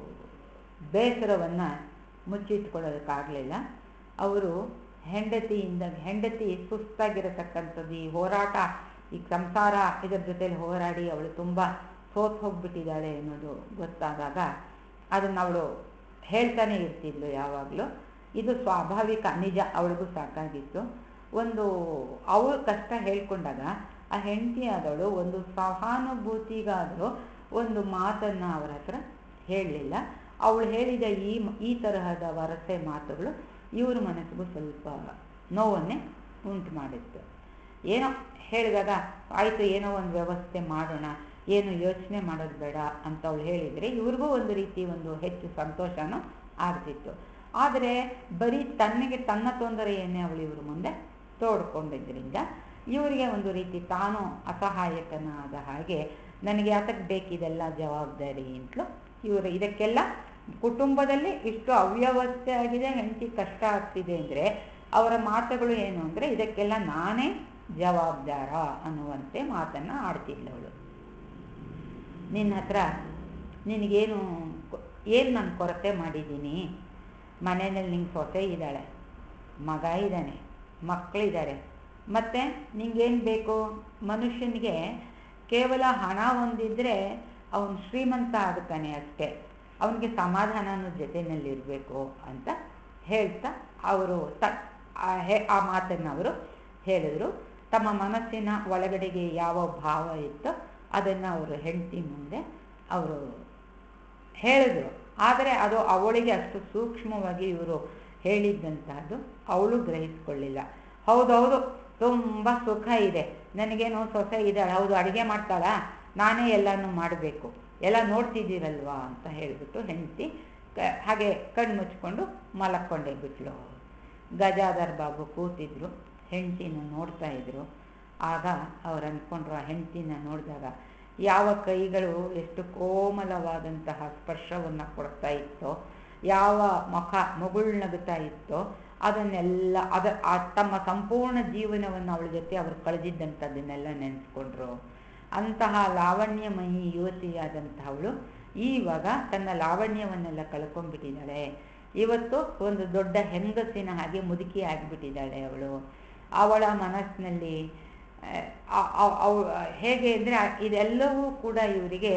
ಬೇಸರವನ್ನು ಮುಚ್ಚಿಟ್ಕೊಳ್ಳೋದಕ್ಕಾಗಲಿಲ್ಲ ಅವರು ಹೆಂಡತಿಯಿಂದ ಹೆಂಡತಿ ಸುಸ್ತಾಗಿರತಕ್ಕಂಥದ್ದು ಈ ಹೋರಾಟ ಈ ಸಂಸಾರ ಇದರ ಜೊತೆಲಿ ಹೋರಾಡಿ ಅವಳು ತುಂಬ ಸೋತು ಹೋಗ್ಬಿಟ್ಟಿದ್ದಾಳೆ ಅನ್ನೋದು ಗೊತ್ತಾದಾಗ ಅದನ್ನು ಅವಳು ಹೇಳ್ತಾನೆ ಇರ್ತಿದ್ಲು ಯಾವಾಗಲೂ ಇದು ಸ್ವಾಭಾವಿಕ ನಿಜ ಅವಳಿಗೂ ಸಾಕಾಗಿತ್ತು ಒಂದು ಅವಳು ಕಷ್ಟ ಹೇಳ್ಕೊಂಡಾಗ ಆ ಹೆಂಡತಿ ಆದವಳು ಒಂದು ಸಹಾನುಭೂತಿಗಾದರೂ ಒಂದು ಮಾತನ್ನು ಅವರ ಹತ್ರ ಹೇಳಲಿಲ್ಲ ಅವಳು ಹೇಳಿದ ಈ ಈ ತರಹದ ವರಸೆ ಮಾತುಗಳು ಇವ್ರ ಮನಸ್ಸಿಗೂ ಸ್ವಲ್ಪ ನೋವನ್ನೇ ಉಂಟು ಮಾಡಿತ್ತು ಏನೋ ಹೇಳಿದಾಗ ಆಯಿತು ಏನೋ ಒಂದು ವ್ಯವಸ್ಥೆ ಮಾಡೋಣ ಏನು ಯೋಚನೆ ಮಾಡೋದು ಬೇಡ ಅಂತ ಅವಳು ಹೇಳಿದರೆ ಇವ್ರಿಗೂ ಒಂದು ರೀತಿ ಒಂದು ಹೆಚ್ಚು ಸಂತೋಷನೂ ಆಗ್ತಿತ್ತು ಆದರೆ ಬರೀ ತನ್ನಿಗೆ ತನ್ನ ತೊಂದರೆಯನ್ನೇ ಅವಳು ಇವ್ರ ಮುಂದೆ ತೋಡ್ಕೊಂಡಿದ್ದರಿಂದ ಇವರಿಗೆ ಒಂದು ರೀತಿ ತಾನು ಅಸಹಾಯಕನಾದ ಹಾಗೆ ನನಗೆ ಯಾತಕ್ಕೆ ಬೇಕಿದೆಲ್ಲ ಜವಾಬ್ದಾರಿ ಅಂತಲೂ ಇವರು ಇದಕ್ಕೆಲ್ಲ ಕುಟುಂಬದಲ್ಲಿ ಇಷ್ಟು ಅವ್ಯವಸ್ಥೆ ಆಗಿದೆ ಹೆಂಡತಿ ಕಷ್ಟ ಆಗ್ತಿದೆ ಅಂದರೆ ಅವರ ಮಾತುಗಳು ಏನು ಅಂದರೆ ಇದಕ್ಕೆಲ್ಲ ನಾನೇ ಜವಾಬ್ದಾರ ಅನ್ನುವಂತೆ ಮಾತನ್ನು ಆಡ್ತಿದ್ಲವಳು ನಿನ್ನ ಹತ್ರ ನಿನಗೇನು ಏನು ನಾನು ಕೊರತೆ ಮಾಡಿದ್ದೀನಿ ಮನೆಯಲ್ಲಿ ನಿಂಗೆ ಸೊಸೆ ಇದ್ದಾಳೆ ಮಗ ಇದ್ದಾನೆ ಮಕ್ಕಳಿದ್ದಾರೆ ಮತ್ತು ನಿಂಗೇನು ಬೇಕು ಮನುಷ್ಯನಿಗೆ ಕೇವಲ ಹಣ ಹೊಂದಿದ್ರೆ ಅವನು ಶ್ರೀಮಂತ ಆಗುತ್ತಾನೆ ಅಷ್ಟೇ ಅವನಿಗೆ ಸಮಾಧಾನನೂ ಜೊತೆಯಲ್ಲಿರಬೇಕು ಅಂತ ಹೇಳ್ತಾ ಅವರು ತ ಆ ಮಾತನ್ನು ಅವರು ಹೇಳಿದರು ತಮ್ಮ ಮನಸ್ಸಿನ ಒಳಗಡೆಗೆ ಯಾವ ಭಾವ ಇತ್ತೋ ಅದನ್ನು ಅವರು ಹೆಂಡತಿ ಮುಂದೆ ಅವರು ಹೇಳಿದರು ಆದರೆ ಅದು ಅವಳಿಗೆ ಅಷ್ಟು ಸೂಕ್ಷ್ಮವಾಗಿ ಇವರು ಹೇಳಿದ್ದಂತಹದ್ದು ಅವಳು ಗ್ರಹಿಸ್ಕೊಳ್ಳಿಲ್ಲ ಹೌದೌದು ತುಂಬ ಸುಖ ಇದೆ ನನಗೇನು ಸೊಸೆ ಇದ್ದಾಳೆ ಹೌದು ಅಡುಗೆ ಮಾಡ್ತಾಳಾ ನಾನೇ ಎಲ್ಲನೂ ಮಾಡಬೇಕು ಎಲ್ಲ ನೋಡ್ತಿದ್ದೀರಲ್ವಾ ಅಂತ ಹೇಳಿಬಿಟ್ಟು ಹೆಂಡತಿ ಕ ಹಾಗೆ ಕಣ್ಣು ಮುಚ್ಕೊಂಡು ಮಲಕ್ಕೊಂಡೇ ಬಿಟ್ಲು ಗಜಾಧರ್ ಬಾಬು ಕೂತಿದ್ರು ಹೆಂಡತಿನ ನೋಡ್ತಾ ಇದ್ರು ಆಗ ಅವ್ರು ಅಂದ್ಕೊಂಡ್ರು ಆ ಹೆಂಡತಿನ ನೋಡಿದಾಗ ಯಾವ ಕೈಗಳು ಎಷ್ಟು ಕೋಮಲವಾದಂತಹ ಸ್ಪರ್ಶವನ್ನು ಕೊಡ್ತಾ ಇತ್ತೋ ಯಾವ ಮುಖ ಮುಗುಳ್ನಗುತ್ತಾ ಇತ್ತೋ ಅದನ್ನೆಲ್ಲ ಅದ ಆ ತಮ್ಮ ಸಂಪೂರ್ಣ ಜೀವನವನ್ನು ಅವಳ ಜೊತೆ ಅವರು ಕಳೆದಿದ್ದಂಥದ್ದನ್ನೆಲ್ಲ ನೆನೆಸ್ಕೊಂಡ್ರು ಅಂತಹ ಲಾವಣ್ಯಮಯಿ ಯುವತಿಯಾದಂಥವಳು ಈವಾಗ ತನ್ನ ಲಾವಣ್ಯವನ್ನೆಲ್ಲ ಕಳ್ಕೊಂಡ್ಬಿಟ್ಟಿದ್ದಾಳೆ ಇವತ್ತು ಒಂದು ದೊಡ್ಡ ಹೆಂಗಸಿನ ಹಾಗೆ ಮುದುಕಿ ಆಗಿಬಿಟ್ಟಿದ್ದಾಳೆ ಅವಳು ಅವಳ ಮನಸ್ಸಿನಲ್ಲಿ ಹೇಗೆ ಅಂದರೆ ಇದೆಲ್ಲವೂ ಕೂಡ ಇವರಿಗೆ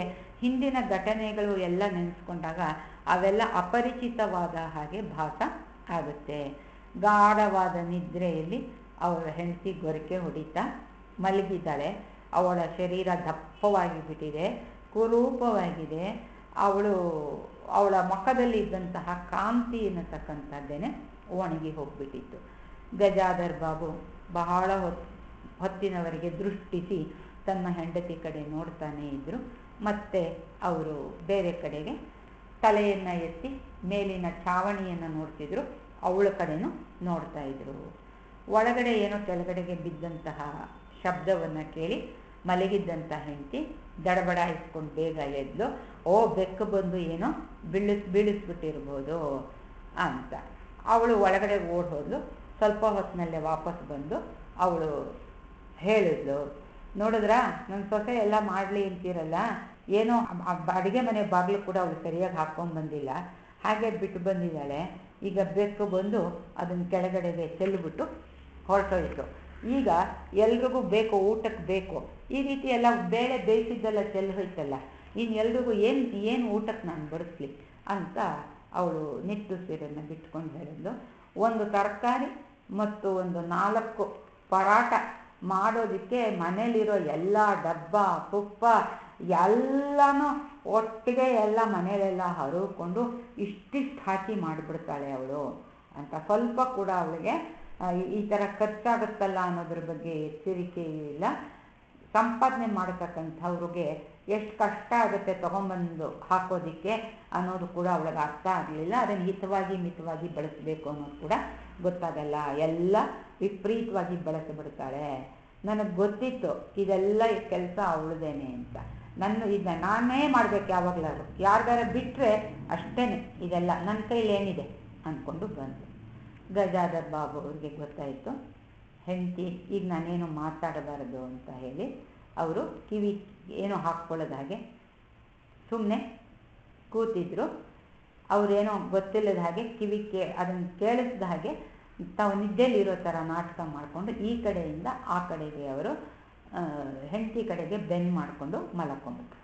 ಹಿಂದಿನ ಘಟನೆಗಳು ಎಲ್ಲ ನೆನೆಸ್ಕೊಂಡಾಗ ಅವೆಲ್ಲ ಅಪರಿಚಿತವಾದ ಹಾಗೆ ಭಾಸ ಆಗುತ್ತೆ ಗಾಢವಾದ ನಿದ್ರೆಯಲ್ಲಿ ಅವಳ ಹೆಂಡತಿ ಗೊರಕೆ ಹೊಡಿತಾ ಮಲಗಿದ್ದಾಳೆ ಅವಳ ಶರೀರ ದಪ್ಪವಾಗಿ ಬಿಟ್ಟಿದೆ ಕುರೂಪವಾಗಿದೆ ಅವಳು ಅವಳ ಮುಖದಲ್ಲಿ ಇದ್ದಂತಹ ಕಾಂತಿ ಎನ್ನತಕ್ಕಂಥದ್ದೇನೆ ಒಣಗಿ ಹೋಗ್ಬಿಟ್ಟಿತ್ತು ಗಜಾಧರ್ ಬಾಬು ಬಹಳ ಹೊತ್ತು ಹೊತ್ತಿನವರೆಗೆ ದೃಷ್ಟಿಸಿ ತನ್ನ ಹೆಂಡತಿ ಕಡೆ ನೋಡ್ತಾನೆ ಇದ್ರು ಮತ್ತೆ ಅವರು ಬೇರೆ ಕಡೆಗೆ ತಲೆಯನ್ನು ಎತ್ತಿ ಮೇಲಿನ ಛಾವಣಿಯನ್ನು ನೋಡ್ತಿದ್ರು ಅವಳ ಕಡೆನೂ ನೋಡ್ತಾ ಇದ್ರು ಒಳಗಡೆ ಏನೋ ಕೆಳಗಡೆಗೆ ಬಿದ್ದಂತಹ ಶಬ್ದವನ್ನು ಕೇಳಿ ಮಲಗಿದ್ದಂಥ ಹೆಂಡತಿ ದಡಬಡ ಇಸ್ಕೊಂಡು ಬೇಗ ಎದ್ಲು ಓ ಬೆಕ್ಕು ಬಂದು ಏನೋ ಬೀಳಿಸ್ ಬೀಳಿಸ್ಬಿಟ್ಟಿರ್ಬೋದು ಅಂತ ಅವಳು ಒಳಗಡೆ ಓಡ್ ಹೋದ್ಲು ಸ್ವಲ್ಪ ಹೊತ್ತಿನಲ್ಲೇ ವಾಪಸ್ ಬಂದು ಅವಳು ಹೇಳಿದ್ಲು ನೋಡಿದ್ರಾ ನನ್ನ ಸೊಸೆ ಎಲ್ಲ ಮಾಡಲಿ ಅಂತೀರಲ್ಲ ಏನೋ ಅಡುಗೆ ಮನೆ ಬಾಗಿಲು ಕೂಡ ಅವಳು ಸರಿಯಾಗಿ ಹಾಕ್ಕೊಂಡು ಬಂದಿಲ್ಲ ಹಾಗೆ ಬಿಟ್ಟು ಬಂದಿದ್ದಾಳೆ ಈಗ ಬೆಕ್ಕು ಬಂದು ಅದನ್ನು ಕೆಳಗಡೆಗೆ ಚೆಲ್ಲಿಬಿಟ್ಟು ಹೊರಟೋಯ್ತು ಈಗ ಎಲ್ರಿಗೂ ಬೇಕು ಊಟಕ್ಕೆ ಬೇಕು ಈ ರೀತಿ ಎಲ್ಲ ಬೇಳೆ ಬೇಯಿಸಿದ್ದೆಲ್ಲ ಚೆಲ್ಲಿ ಹೋಯ್ತಲ್ಲ ಇನ್ನು ಎಲ್ರಿಗೂ ಏನು ಏನು ಊಟಕ್ಕೆ ನಾನು ಬಡಿಸ್ಲಿ ಅಂತ ಅವಳು ನಿಟ್ಟುಸಿರನ್ನು ಬಿಟ್ಕೊಂಡು ಹೇಳಿದ್ಲು ಒಂದು ತರಕಾರಿ ಮತ್ತು ಒಂದು ನಾಲ್ಕು ಪರಾಟ ಮಾಡೋದಕ್ಕೆ ಮನೇಲಿರೋ ಎಲ್ಲ ಡಬ್ಬ ತುಪ್ಪ ಎಲ್ಲನೂ ಒಟ್ಟಿಗೆ ಎಲ್ಲ ಮನೇಲೆಲ್ಲ ಹರಡ್ಕೊಂಡು ಇಷ್ಟಿಷ್ಟು ಹಾಕಿ ಮಾಡಿಬಿಡ್ತಾಳೆ ಅವಳು ಅಂತ ಸ್ವಲ್ಪ ಕೂಡ ಅವಳಿಗೆ ಈ ಥರ ಖರ್ಚಾಗುತ್ತಲ್ಲ ಅನ್ನೋದ್ರ ಬಗ್ಗೆ ಎಚ್ಚರಿಕೆ ಇಲ್ಲ ಸಂಪಾದನೆ ಮಾಡತಕ್ಕಂಥವ್ರಿಗೆ ಎಷ್ಟು ಕಷ್ಟ ಆಗುತ್ತೆ ತೊಗೊಂಬಂದು ಹಾಕೋದಿಕ್ಕೆ ಅನ್ನೋದು ಕೂಡ ಅವಳಿಗೆ ಅರ್ಥ ಆಗಲಿಲ್ಲ ಅದನ್ನು ಹಿತವಾಗಿ ಮಿತವಾಗಿ ಬಳಸಬೇಕು ಅನ್ನೋದು ಕೂಡ ಗೊತ್ತಾಗಲ್ಲ ಎಲ್ಲ ವಿಪರೀತವಾಗಿ ಬಳಸಿಬಿಡ್ತಾಳೆ ನನಗೆ ಗೊತ್ತಿತ್ತು ಇದೆಲ್ಲ ಕೆಲಸ ಅವಳದೇನೆ ಅಂತ ನನ್ನ ಇದನ್ನ ನಾನೇ ಮಾಡ್ಬೇಕು ಯಾವಾಗಲಾದ್ರು ಯಾರ್ದಾರ ಬಿಟ್ಟರೆ ಅಷ್ಟೇ ಇದೆಲ್ಲ ನನ್ನ ಕೈಲಿ ಏನಿದೆ ಅಂದ್ಕೊಂಡು ಬಂತು ಗಜಾಧರ್ ಬಾಬು ಅವ್ರಿಗೆ ಗೊತ್ತಾಯಿತು ಹೆಂಡತಿ ಈಗ ನಾನೇನು ಮಾತಾಡಬಾರದು ಅಂತ ಹೇಳಿ ಅವರು ಕಿವಿ ಏನೋ ಹಾಕ್ಕೊಳ್ಳೋದ ಹಾಗೆ ಸುಮ್ಮನೆ ಕೂತಿದ್ರು ಅವರೇನೋ ಗೊತ್ತಿಲ್ಲದ ಹಾಗೆ ಕಿವಿ ಕೇ ಅದನ್ನು ಕೇಳಿಸಿದ ಹಾಗೆ ತಾವು ನಿದ್ದೆಲಿರೋ ಥರ ನಾಟಕ ಮಾಡಿಕೊಂಡು ಈ ಕಡೆಯಿಂದ ಆ ಕಡೆಗೆ ಅವರು ಹೆಂಡತಿ ಕಡೆಗೆ ಬೆನ್ ಮಾಡಿಕೊಂಡು ಮಲಕೊಂಡ್ರು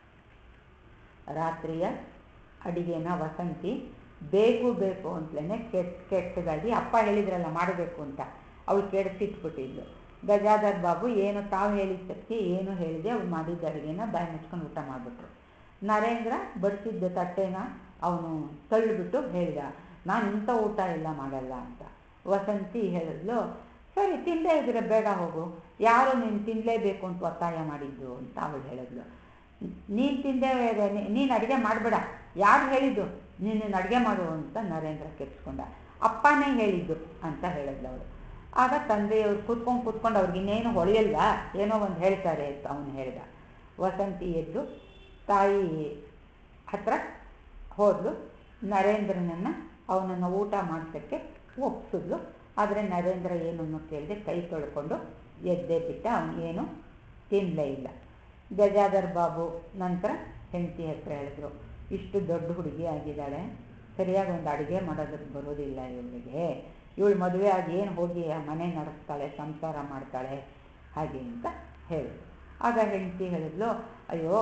ರಾತ್ರಿಯ ಅಡಿಗೆನ ವಸಂತಿ ಬೇಕು ಬೇಕು ಅಂತಲೇ ಕೆಟ್ಟ ಕೆಟ್ಟದಾಗಿ ಅಪ್ಪ ಹೇಳಿದ್ರಲ್ಲ ಮಾಡಬೇಕು ಅಂತ ಅವಳು ಕೆಡಿಸಿಟ್ಬಿಟ್ಟಿದ್ಲು ಗಜಾಧರ್ ಬಾಬು ಏನು ತಾವು ಹೇಳಿದ್ದಕ್ಕೆ ಏನು ಹೇಳಿದೆ ಅವ್ರು ಮಾಡಿದ್ದ ಅಡುಗೆನ ಬಾಯಿ ಮುಚ್ಕೊಂಡು ಊಟ ಮಾಡಿಬಿಟ್ರು ನರೇಂದ್ರ ಬಡಿಸಿದ್ದ ತಟ್ಟೆನ ಅವನು ತಳ್ಳಿಬಿಟ್ಟು ಹೇಳಿದ ನಾನು ಇಂಥ ಊಟ ಎಲ್ಲ ಮಾಡಲ್ಲ ಅಂತ ವಸಂತಿ ಹೇಳಿದ್ಲು ಸರಿ ತಿಂದೇ ಇದ್ರೆ ಬೇಡ ಹೋಗು ಯಾರು ನೀನು ತಿನ್ನಲೇಬೇಕು ಅಂತ ಒತ್ತಾಯ ಮಾಡಿದ್ದು ಅಂತ ಅವಳು ಹೇಳಿದ್ಲು ನೀನು ತಿಂದೇ ನೀನು ಅಡುಗೆ ಮಾಡಬೇಡ ಯಾರು ಹೇಳಿದ್ದು ನೀನು ಅಡುಗೆ ಮಾಡು ಅಂತ ನರೇಂದ್ರ ಕೆಪ್ಸ್ಕೊಂಡ ಅಪ್ಪನೇ ಹೇಳಿದ್ದು ಅಂತ ಹೇಳಿದ್ಲು ಅವಳು ಆಗ ತಂದೆಯವ್ರು ಕೂತ್ಕೊಂಡು ಕೂತ್ಕೊಂಡು ಅವ್ರಿಗೆ ಇನ್ನೇನು ಹೊಳೆಯಲ್ವಾ ಏನೋ ಒಂದು ಹೇಳ್ತಾರೆ ಅಂತ ಅವನು ಹೇಳಿದ ವಸಂತಿ ಎದ್ದು ತಾಯಿ ಹತ್ರ ಹೋದ್ಲು ನರೇಂದ್ರನನ್ನು ಅವನನ್ನು ಊಟ ಮಾಡಿಸೋಕ್ಕೆ ಒಪ್ಸಿದ್ಲು ಆದರೆ ನರೇಂದ್ರ ಏನನ್ನು ಕೇಳಿದೆ ಕೈ ತೊಳ್ಕೊಂಡು ಎದ್ದೇ ಬಿಟ್ಟ ಅವನಿಗೇನು ತಿನ್ನಲೇ ಇಲ್ಲ ಗಜಾಧರ್ ಬಾಬು ನಂತರ ಹೆಂಡತಿ ಹತ್ರ ಹೇಳಿದ್ರು ಇಷ್ಟು ದೊಡ್ಡ ಹುಡುಗಿ ಆಗಿದ್ದಾಳೆ ಸರಿಯಾಗಿ ಒಂದು ಅಡುಗೆ ಮಾಡೋದಕ್ಕೆ ಬರೋದಿಲ್ಲ ಇವಳಿಗೆ ಇವಳು ಮದುವೆ ಆಗಿ ಏನು ಹೋಗಿ ಆ ಮನೆ ನಡೆಸ್ತಾಳೆ ಸಂಸಾರ ಮಾಡ್ತಾಳೆ ಹಾಗೆ ಅಂತ ಹೇಳಿದ್ರು ಆಗ ಹೆಂಡತಿ ಹೇಳಿದ್ಲು ಅಯ್ಯೋ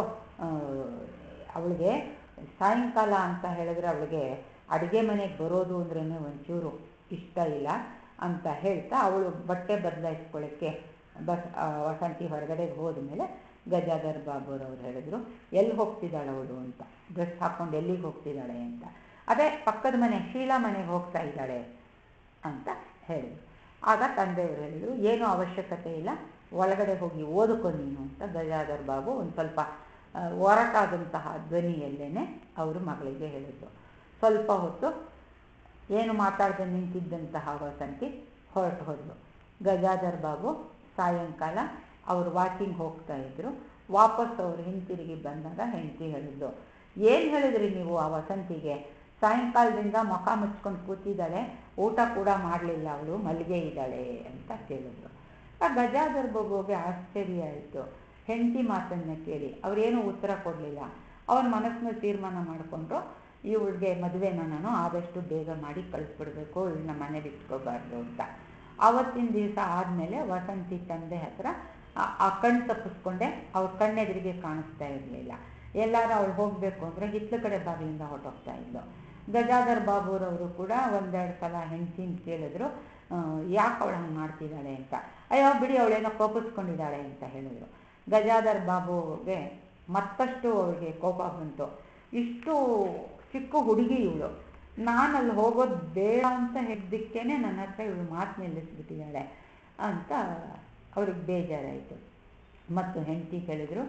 ಅವಳಿಗೆ ಸಾಯಂಕಾಲ ಅಂತ ಹೇಳಿದ್ರೆ ಅವಳಿಗೆ ಅಡುಗೆ ಮನೆಗೆ ಬರೋದು ಅಂದ್ರೇ ಒಂಚೂರು ಇಷ್ಟ ಇಲ್ಲ ಅಂತ ಹೇಳ್ತಾ ಅವಳು ಬಟ್ಟೆ ಬದಲಾಯಿಸ್ಕೊಳ್ಳೋಕ್ಕೆ ಬಸ್ ವಸಂತಿ ಹೊರಗಡೆಗೆ ಹೋದ್ಮೇಲೆ ಗಜಾಧರ್ ಬಾಬುರವ್ರು ಹೇಳಿದ್ರು ಎಲ್ಲಿ ಹೋಗ್ತಿದ್ದಾಳೆ ಅವಳು ಅಂತ ಡ್ರೆಸ್ ಹಾಕ್ಕೊಂಡು ಎಲ್ಲಿಗೆ ಹೋಗ್ತಿದ್ದಾಳೆ ಅಂತ ಅದೇ ಪಕ್ಕದ ಮನೆ ಶೀಲಾ ಮನೆಗೆ ಹೋಗ್ತಾ ಇದ್ದಾಳೆ ಅಂತ ಹೇಳಿದ್ರು ಆಗ ತಂದೆಯವರು ಹೇಳಿದರು ಏನೂ ಅವಶ್ಯಕತೆ ಇಲ್ಲ ಒಳಗಡೆ ಹೋಗಿ ಓದ್ಕೊ ನೀನು ಅಂತ ಗಜಾಧರ್ ಬಾಬು ಒಂದು ಸ್ವಲ್ಪ ಒರಟಾದಂತಹ ಧ್ವನಿಯಲ್ಲೇ ಅವರು ಮಗಳಿಗೆ ಹೇಳಿದ್ರು ಸ್ವಲ್ಪ ಹೊತ್ತು ಏನು ಮಾತಾಡದೆ ನಿಂತಿದ್ದಂತಹ ವಸಂತಿ ಹೊರಟು ಹೋದ್ಲು ಗಜಾಧರ್ ಬಾಬು ಸಾಯಂಕಾಲ ಅವರು ವಾಕಿಂಗ್ ಹೋಗ್ತಾ ಇದ್ರು ವಾಪಸ್ ಅವರು ಹಿಂತಿರುಗಿ ಬಂದಾಗ ಹೆಂಡತಿ ಹೇಳಿದ್ಲು ಏನು ಹೇಳಿದ್ರಿ ನೀವು ಆ ವಸಂತಿಗೆ ಸಾಯಂಕಾಲದಿಂದ ಮುಖ ಮುಚ್ಕೊಂಡು ಕೂತಿದ್ದಾಳೆ ಊಟ ಕೂಡ ಮಾಡಲಿಲ್ಲ ಅವಳು ಮಲ್ಲಿಗೆ ಇದ್ದಾಳೆ ಅಂತ ಕೇಳಿದ್ರು ಆ ಗಜಾಧರ್ ಬಾಬುಗೆ ಆಶ್ಚರ್ಯ ಆಯಿತು ಹೆಂಡತಿ ಮಾತನ್ನು ಕೇಳಿ ಅವರೇನು ಉತ್ತರ ಕೊಡಲಿಲ್ಲ ಅವ್ರ ಮನಸ್ಸಿನಲ್ಲಿ ತೀರ್ಮಾನ ಮಾಡಿಕೊಂಡ್ರು ಇವಳಿಗೆ ಮದುವೆನ ನಾನು ಆದಷ್ಟು ಬೇಗ ಮಾಡಿ ಕಳಿಸ್ಬಿಡ್ಬೇಕು ಇವಳನ್ನ ಮನೇಲಿ ಇಟ್ಕೋಬಾರ್ದು ಅಂತ ಆವತ್ತಿನ ದಿವಸ ಆದಮೇಲೆ ವಸಂತಿ ತಂದೆ ಹತ್ರ ಆ ಕಣ್ಣು ತಪ್ಪಿಸ್ಕೊಂಡೆ ಅವ್ರ ಕಣ್ಣೆದುರಿಗೆ ಕಾಣಿಸ್ತಾ ಇರಲಿಲ್ಲ ಎಲ್ಲಾರು ಅವಳು ಹೋಗಬೇಕು ಅಂದರೆ ಹಿತ್ಲ ಕಡೆ ಬಾಗಿಲಿಂದ ಹೊರಟೋಗ್ತಾ ಇದ್ಲು ಗಜಾಧರ್ ಬಾಬುರವರು ಕೂಡ ಒಂದೆರಡು ಸಲ ಹೆಂಡ್ತಿನ ಕೇಳಿದ್ರು ಯಾಕೆ ಅವಳು ಹಂಗೆ ಮಾಡ್ತಿದ್ದಾಳೆ ಅಂತ ಅಯ್ಯೋ ಬಿಡಿ ಅವಳೇನೋ ಕೋಪಿಸ್ಕೊಂಡಿದ್ದಾಳೆ ಅಂತ ಹೇಳಿದ್ರು ಗಜಾಧರ್ ಬಾಬುಗೆ ಮತ್ತಷ್ಟು ಅವಳಿಗೆ ಕೋಪ ಬಂತು ಇಷ್ಟು ಚಿಕ್ಕ ಹುಡುಗಿ ಇವಳು ನಾನು ಅಲ್ಲಿ ಹೋಗೋದು ಬೇಡ ಅಂತ ಹೇಳಿದ್ದಕ್ಕೇನೆ ನನ್ನ ಹತ್ರ ಇವಳು ಮಾತು ನಿಲ್ಲಿಸ್ಬಿಟ್ಟಿದ್ದಾಳೆ ಅಂತ ಅವ್ರಿಗೆ ಬೇಜಾರಾಯಿತು ಮತ್ತು ಹೆಂಡತಿ ಹೇಳಿದ್ರು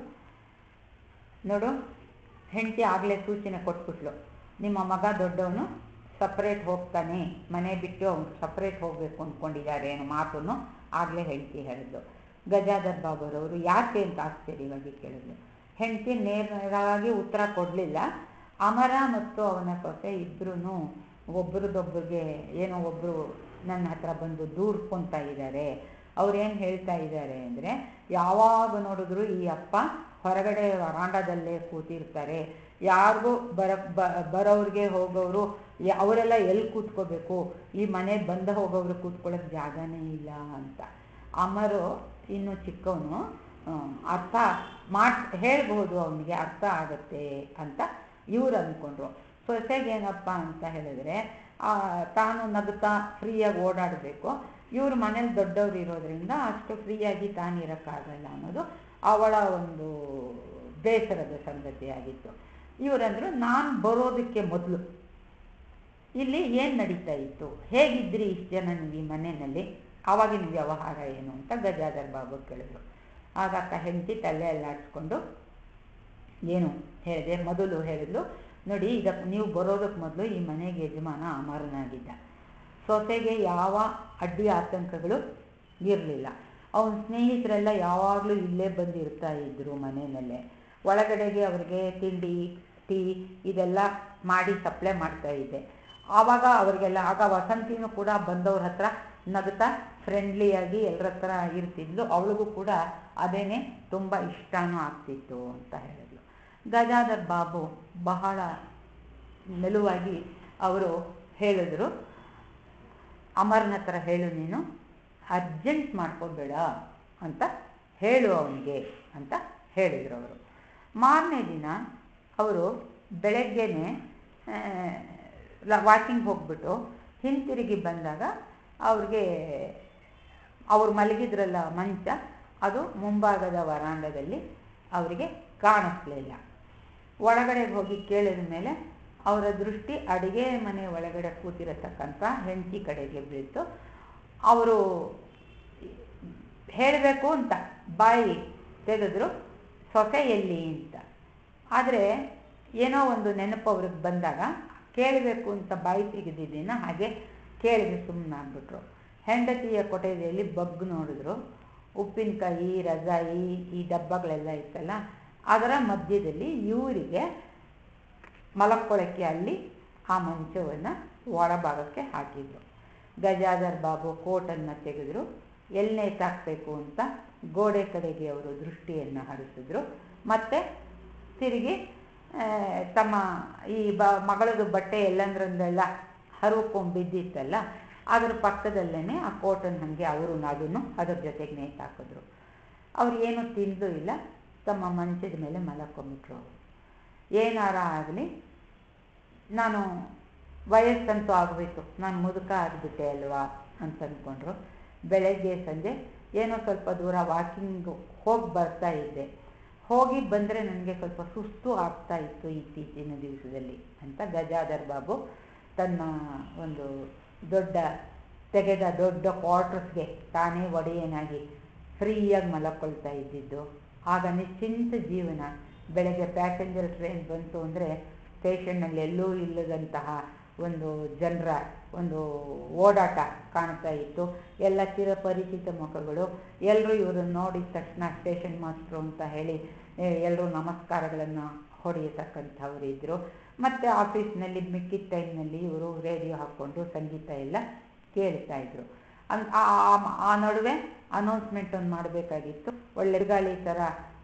ನೋಡು ಹೆಂಡತಿ ಆಗಲೇ ಸೂಚನೆ ಕೊಟ್ಬಿಟ್ಲು ನಿಮ್ಮ ಮಗ ದೊಡ್ಡವನು ಸಪ್ರೇಟ್ ಹೋಗ್ತಾನೆ ಮನೆ ಬಿಟ್ಟು ಅವ್ನು ಸಪ್ರೇಟ್ ಹೋಗಬೇಕು ಅಂದ್ಕೊಂಡಿದ್ದಾರೆ ಅನ್ನೋ ಮಾತನ್ನು ಆಗಲೇ ಹೆಂಡತಿ ಹೇಳಿದ್ಲು ಗಜಾಧರ್ ಬಾಬುರವರು ಯಾಕೆ ಅಂತ ಆಶ್ಚರ್ಯವಾಗಿ ಕೇಳಿದ್ಲು ಹೆಂಡತಿ ನೇರವಾಗಿ ಉತ್ತರ ಕೊಡಲಿಲ್ಲ ಅಮರ ಮತ್ತು ಅವನ ಸೊಸೆ ಇಬ್ಬರೂ ಒಬ್ರದ್ದೊಬ್ರಿಗೆ ಏನೋ ಒಬ್ಬರು ನನ್ನ ಹತ್ರ ಬಂದು ದೂರ್ಕೊತಾ ಇದ್ದಾರೆ ಅವ್ರೇನು ಹೇಳ್ತಾ ಇದ್ದಾರೆ ಅಂದರೆ ಯಾವಾಗ ನೋಡಿದ್ರು ಈ ಅಪ್ಪ ಹೊರಗಡೆ ವರಾಂಡದಲ್ಲೇ ಕೂತಿರ್ತಾರೆ ಯಾರಿಗೂ ಬರ ಬರೋವ್ರಿಗೆ ಹೋಗೋರು ಅವರೆಲ್ಲ ಎಲ್ಲಿ ಕೂತ್ಕೋಬೇಕು ಈ ಮನೆ ಬಂದ ಹೋಗೋರು ಕೂತ್ಕೊಳ್ಳೋಕೆ ಜಾಗನೇ ಇಲ್ಲ ಅಂತ ಅಮರು ಇನ್ನು ಚಿಕ್ಕವನು ಅರ್ಥ ಮಾಡ್ ಹೇಳ್ಬೋದು ಅವನಿಗೆ ಅರ್ಥ ಆಗುತ್ತೆ ಅಂತ ಇವ್ರು ಅಂದ್ಕೊಂಡ್ರು ಸೊಸೆಗೇನಪ್ಪ ಅಂತ ಹೇಳಿದ್ರೆ ತಾನು ನಗುತ್ತಾ ಫ್ರೀಯಾಗಿ ಓಡಾಡಬೇಕು ಇವ್ರ ಮನೇಲಿ ದೊಡ್ಡವ್ರು ಇರೋದ್ರಿಂದ ಅಷ್ಟು ಫ್ರೀಯಾಗಿ ತಾನಿರೋಕ್ಕಾಗಲ್ಲ ಅನ್ನೋದು ಅವಳ ಒಂದು ಬೇಸರದ ಸಂಗತಿಯಾಗಿತ್ತು ಇವರಂದ್ರು ನಾನು ಬರೋದಕ್ಕೆ ಮೊದಲು ಇಲ್ಲಿ ಏನು ನಡೀತಾ ಇತ್ತು ಹೇಗಿದ್ರಿ ಇಷ್ಟು ಜನ ನೀವು ಈ ಮನೆಯಲ್ಲಿ ಆವಾಗಿನ ವ್ಯವಹಾರ ಏನು ಅಂತ ಗಜಾಧರ್ ಬಾಬು ಕೇಳಿದ್ರು ಆಗ ಅಕ್ಕ ಹೆಂಡತಿ ತಲೆ ಅಲ್ಲಾಡಿಸ್ಕೊಂಡು ಏನು ಹೇಳಿದೆ ಮೊದಲು ಹೇಳಿದ್ಲು ನೋಡಿ ಇದಕ್ಕೆ ನೀವು ಬರೋದಕ್ಕೆ ಮೊದಲು ಈ ಮನೆಗೆ ಯಜಮಾನ ಅಮರನಾಗಿದ್ದ ಸೊಸೆಗೆ ಯಾವ ಅಡ್ಡಿ ಆತಂಕಗಳು ಇರಲಿಲ್ಲ ಅವನ ಸ್ನೇಹಿತರೆಲ್ಲ ಯಾವಾಗಲೂ ಇಲ್ಲೇ ಬಂದಿರ್ತಾ ಇದ್ದರು ಮನೆಯಲ್ಲೇ ಒಳಗಡೆಗೆ ಅವ್ರಿಗೆ ತಿಂಡಿ ಟೀ ಇದೆಲ್ಲ ಮಾಡಿ ಸಪ್ಲೈ ಮಾಡ್ತಾ ಇದ್ದೆ ಆವಾಗ ಅವರಿಗೆಲ್ಲ ಆಗ ವಸಂತಿನೂ ಕೂಡ ಬಂದವ್ರ ಹತ್ರ ನಗ್ತಾ ಫ್ರೆಂಡ್ಲಿಯಾಗಿ ಎಲ್ಲರ ಹತ್ರ ಇರ್ತಿದ್ಲು ಅವಳಿಗೂ ಕೂಡ ಅದೇನೆ ತುಂಬ ಇಷ್ಟನೂ ಆಗ್ತಿತ್ತು ಅಂತ ಹೇಳಿದ್ಲು ಗಜಾಧರ್ ಬಾಬು ಬಹಳ ಮೆಲುವಾಗಿ ಅವರು ಹೇಳಿದ್ರು ಅಮರ್ನ ಹತ್ರ ಹೇಳು ನೀನು ಅರ್ಜೆಂಟ್ ಮಾಡ್ಕೋಬೇಡ ಅಂತ ಹೇಳು ಅವನಿಗೆ ಅಂತ ಹೇಳಿದರು ಅವರು ಮಾರನೇ ದಿನ ಅವರು ಬೆಳಗ್ಗೆನೆ ವಾಕಿಂಗ್ ಹೋಗ್ಬಿಟ್ಟು ಹಿಂತಿರುಗಿ ಬಂದಾಗ ಅವ್ರಿಗೆ ಅವ್ರು ಮಲಗಿದ್ರಲ್ಲ ಮಂಚ ಅದು ಮುಂಭಾಗದ ವರಾಂಡದಲ್ಲಿ ಅವರಿಗೆ ಕಾಣಿಸ್ಲಿಲ್ಲ ಒಳಗಡೆ ಹೋಗಿ ಕೇಳಿದ ಮೇಲೆ ಅವರ ದೃಷ್ಟಿ ಅಡುಗೆ ಮನೆ ಒಳಗಡೆ ಕೂತಿರತಕ್ಕಂಥ ಹೆಂಡತಿ ಕಡೆಗೆ ಬೀಳ್ತು ಅವರು ಹೇಳಬೇಕು ಅಂತ ಬಾಯಿ ತೆಗೆದ್ರು ಸೊಸೆ ಎಲ್ಲಿ ಅಂತ ಆದರೆ ಏನೋ ಒಂದು ನೆನಪು ಅವ್ರಿಗೆ ಬಂದಾಗ ಕೇಳಬೇಕು ಅಂತ ಬಾಯಿ ತೆಗೆದಿದ್ದೀನ ಹಾಗೆ ಕೇಳಿದ್ರೆ ಸುಮ್ಮನಾಗ್ಬಿಟ್ರು ಹೆಂಡತಿಯ ಕೊಠಡಿಯಲ್ಲಿ ಬಗ್ಗು ನೋಡಿದ್ರು ಉಪ್ಪಿನಕಾಯಿ ರಜಾಯಿ ಈ ಡಬ್ಬಗಳೆಲ್ಲ ಇತ್ತಲ್ಲ ಅದರ ಮಧ್ಯದಲ್ಲಿ ಇವರಿಗೆ ಮಲಕ್ಕೊಳಕ್ಕೆ ಅಲ್ಲಿ ಆ ಮಂಚವನ್ನು ಒಳಭಾಗಕ್ಕೆ ಹಾಕಿದ್ರು ಗಜಾಧರ್ ಬಾಬು ಕೋಟನ್ನು ತೆಗೆದ್ರು ಎಲ್ಲಿ ನೇತಾಕಬೇಕು ಅಂತ ಗೋಡೆ ಕಡೆಗೆ ಅವರು ದೃಷ್ಟಿಯನ್ನು ಹರಿಸಿದ್ರು ಮತ್ತು ತಿರುಗಿ ತಮ್ಮ ಈ ಬ ಮಗಳದು ಬಟ್ಟೆ ಎಲ್ಲಂದ್ರಂದೆಲ್ಲ ಹರಿಕೊಂಡು ಬಿದ್ದಿತ್ತಲ್ಲ ಅದ್ರ ಪಕ್ಕದಲ್ಲೇ ಆ ಕೋಟನ್ನು ಹಾಗೆ ಅವರು ಅದನ್ನು ಅದ್ರ ಜೊತೆಗೆ ನೇತಾಕಿದ್ರು ಅವ್ರು ಏನೂ ತಿಂದು ಇಲ್ಲ ತಮ್ಮ ಮಂಚದ ಮೇಲೆ ಮಲಕೊಂಬಿಟ್ರು ಅವರು ಏನಾರ ಆಗಲಿ ನಾನು ವಯಸ್ಸಂತೂ ಆಗಬೇಕು ನಾನು ಮುದುಕ ಆಗಿಬಿಟ್ಟೆ ಅಲ್ವಾ ಅಂತ ಅಂದ್ಕೊಂಡ್ರು ಬೆಳಗ್ಗೆ ಸಂಜೆ ಏನೋ ಸ್ವಲ್ಪ ದೂರ ವಾಕಿಂಗ್ ಹೋಗಿ ಬರ್ತಾ ಇದ್ದೆ ಹೋಗಿ ಬಂದರೆ ನನಗೆ ಸ್ವಲ್ಪ ಸುಸ್ತು ಆಗ್ತಾ ಇತ್ತು ಇತ್ತೀಚಿನ ದಿವಸದಲ್ಲಿ ಅಂತ ಗಜಾಧರ್ ಬಾಬು ತನ್ನ ಒಂದು ದೊಡ್ಡ ತೆಗೆದ ದೊಡ್ಡ ಕ್ವಾರ್ಟರ್ಸ್ಗೆ ತಾನೇ ಒಡೆಯನಾಗಿ ಫ್ರೀಯಾಗಿ ಮಲಕೊಳ್ತಾ ಇದ್ದಿದ್ದು ಆಗ ನಿಶ್ಚಿಂತ ಜೀವನ ಬೆಳಗ್ಗೆ ಪ್ಯಾಸೆಂಜರ್ ಟ್ರೈನ್ ಬಂತು ಅಂದರೆ ಸ್ಟೇಷನ್ನಲ್ಲಿ ಎಲ್ಲೂ ಇಲ್ಲದಂತಹ ಒಂದು ಜನರ ಒಂದು ಓಡಾಟ ಕಾಣ್ತಾ ಇತ್ತು ಎಲ್ಲ ಚಿರಪರಿಚಿತ ಮುಖಗಳು ಎಲ್ಲರೂ ಇವರನ್ನು ನೋಡಿದ ತಕ್ಷಣ ಸ್ಟೇಷನ್ ಮಾಸ್ಟ್ರು ಅಂತ ಹೇಳಿ ಎಲ್ಲರೂ ನಮಸ್ಕಾರಗಳನ್ನು ಹೊಡೆಯತಕ್ಕಂಥವ್ರು ಇದ್ದರು ಮತ್ತು ಆಫೀಸ್ನಲ್ಲಿ ಮಿಕ್ಕಿದ ಟೈಮ್ನಲ್ಲಿ ಇವರು ರೇಡಿಯೋ ಹಾಕ್ಕೊಂಡು ಸಂಗೀತ ಎಲ್ಲ ಕೇಳ್ತಾ ಇದ್ರು ಅನ್ ಆ ನಡುವೆ ಅನೌನ್ಸ್ಮೆಂಟ್ ಒಂದು ಮಾಡಬೇಕಾಗಿತ್ತು ಒಳ್ಳೆ ಗಾಳಿ ಥರ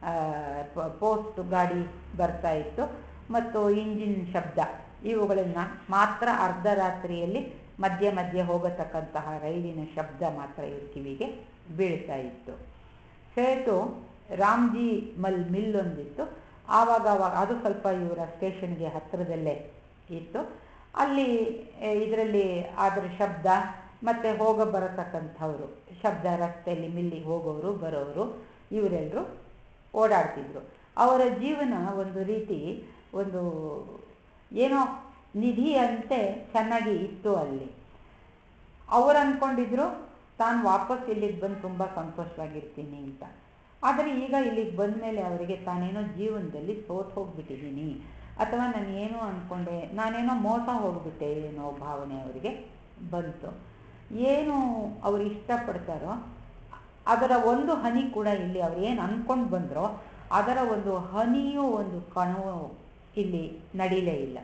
ಪೋಸ್ಟ್ ಗಾಡಿ ಬರ್ತಾ ಇತ್ತು ಮತ್ತು ಇಂಜಿನ್ ಶಬ್ದ ಇವುಗಳನ್ನು ಮಾತ್ರ ಅರ್ಧರಾತ್ರಿಯಲ್ಲಿ ಮಧ್ಯೆ ಮಧ್ಯೆ ಹೋಗತಕ್ಕಂತಹ ರೈಲಿನ ಶಬ್ದ ಮಾತ್ರ ಇವ್ರ ಕಿವಿಗೆ ಬೀಳ್ತಾ ಇತ್ತು ಸೇಟು ರಾಮ್ಜಿ ಮಲ್ ಮಿಲ್ ಒಂದಿತ್ತು ಆವಾಗ ಆವಾಗ ಅದು ಸ್ವಲ್ಪ ಇವರ ಸ್ಟೇಷನ್ಗೆ ಹತ್ತಿರದಲ್ಲೇ ಇತ್ತು ಅಲ್ಲಿ ಇದರಲ್ಲಿ ಅದರ ಶಬ್ದ ಮತ್ತು ಹೋಗ ಬರತಕ್ಕಂಥವ್ರು ಶಬ್ದ ರಸ್ತೆಯಲ್ಲಿ ಮಿಲ್ಲಿಗೆ ಹೋಗೋರು ಬರೋರು ಇವರೆಲ್ಲರೂ ಓಡಾಡ್ತಿದ್ರು ಅವರ ಜೀವನ ಒಂದು ರೀತಿ ಒಂದು ಏನೋ ನಿಧಿಯಂತೆ ಚೆನ್ನಾಗಿ ಇತ್ತು ಅಲ್ಲಿ ಅವ್ರು ಅಂದ್ಕೊಂಡಿದ್ರು ತಾನು ವಾಪಸ್ ಇಲ್ಲಿಗೆ ಬಂದು ತುಂಬ ಸಂತೋಷವಾಗಿರ್ತೀನಿ ಅಂತ ಆದರೆ ಈಗ ಇಲ್ಲಿಗೆ ಬಂದ ಮೇಲೆ ಅವರಿಗೆ ತಾನೇನೋ ಜೀವನದಲ್ಲಿ ಸೋತು ಹೋಗ್ಬಿಟ್ಟಿದ್ದೀನಿ ಅಥವಾ ನಾನು ಏನೋ ಅಂದ್ಕೊಂಡೆ ನಾನೇನೋ ಮೋಸ ಹೋಗ್ಬಿಟ್ಟೆ ಏನೋ ಭಾವನೆ ಅವರಿಗೆ ಬಂತು ಏನು ಅವ್ರು ಇಷ್ಟಪಡ್ತಾರೋ ಅದರ ಒಂದು ಹನಿ ಕೂಡ ಇಲ್ಲಿ ಅವ್ರು ಏನು ಅಂದ್ಕೊಂಡು ಬಂದರೋ ಅದರ ಒಂದು ಹನಿಯೂ ಒಂದು ಕಣವು ಇಲ್ಲಿ ನಡೀಲೇ ಇಲ್ಲ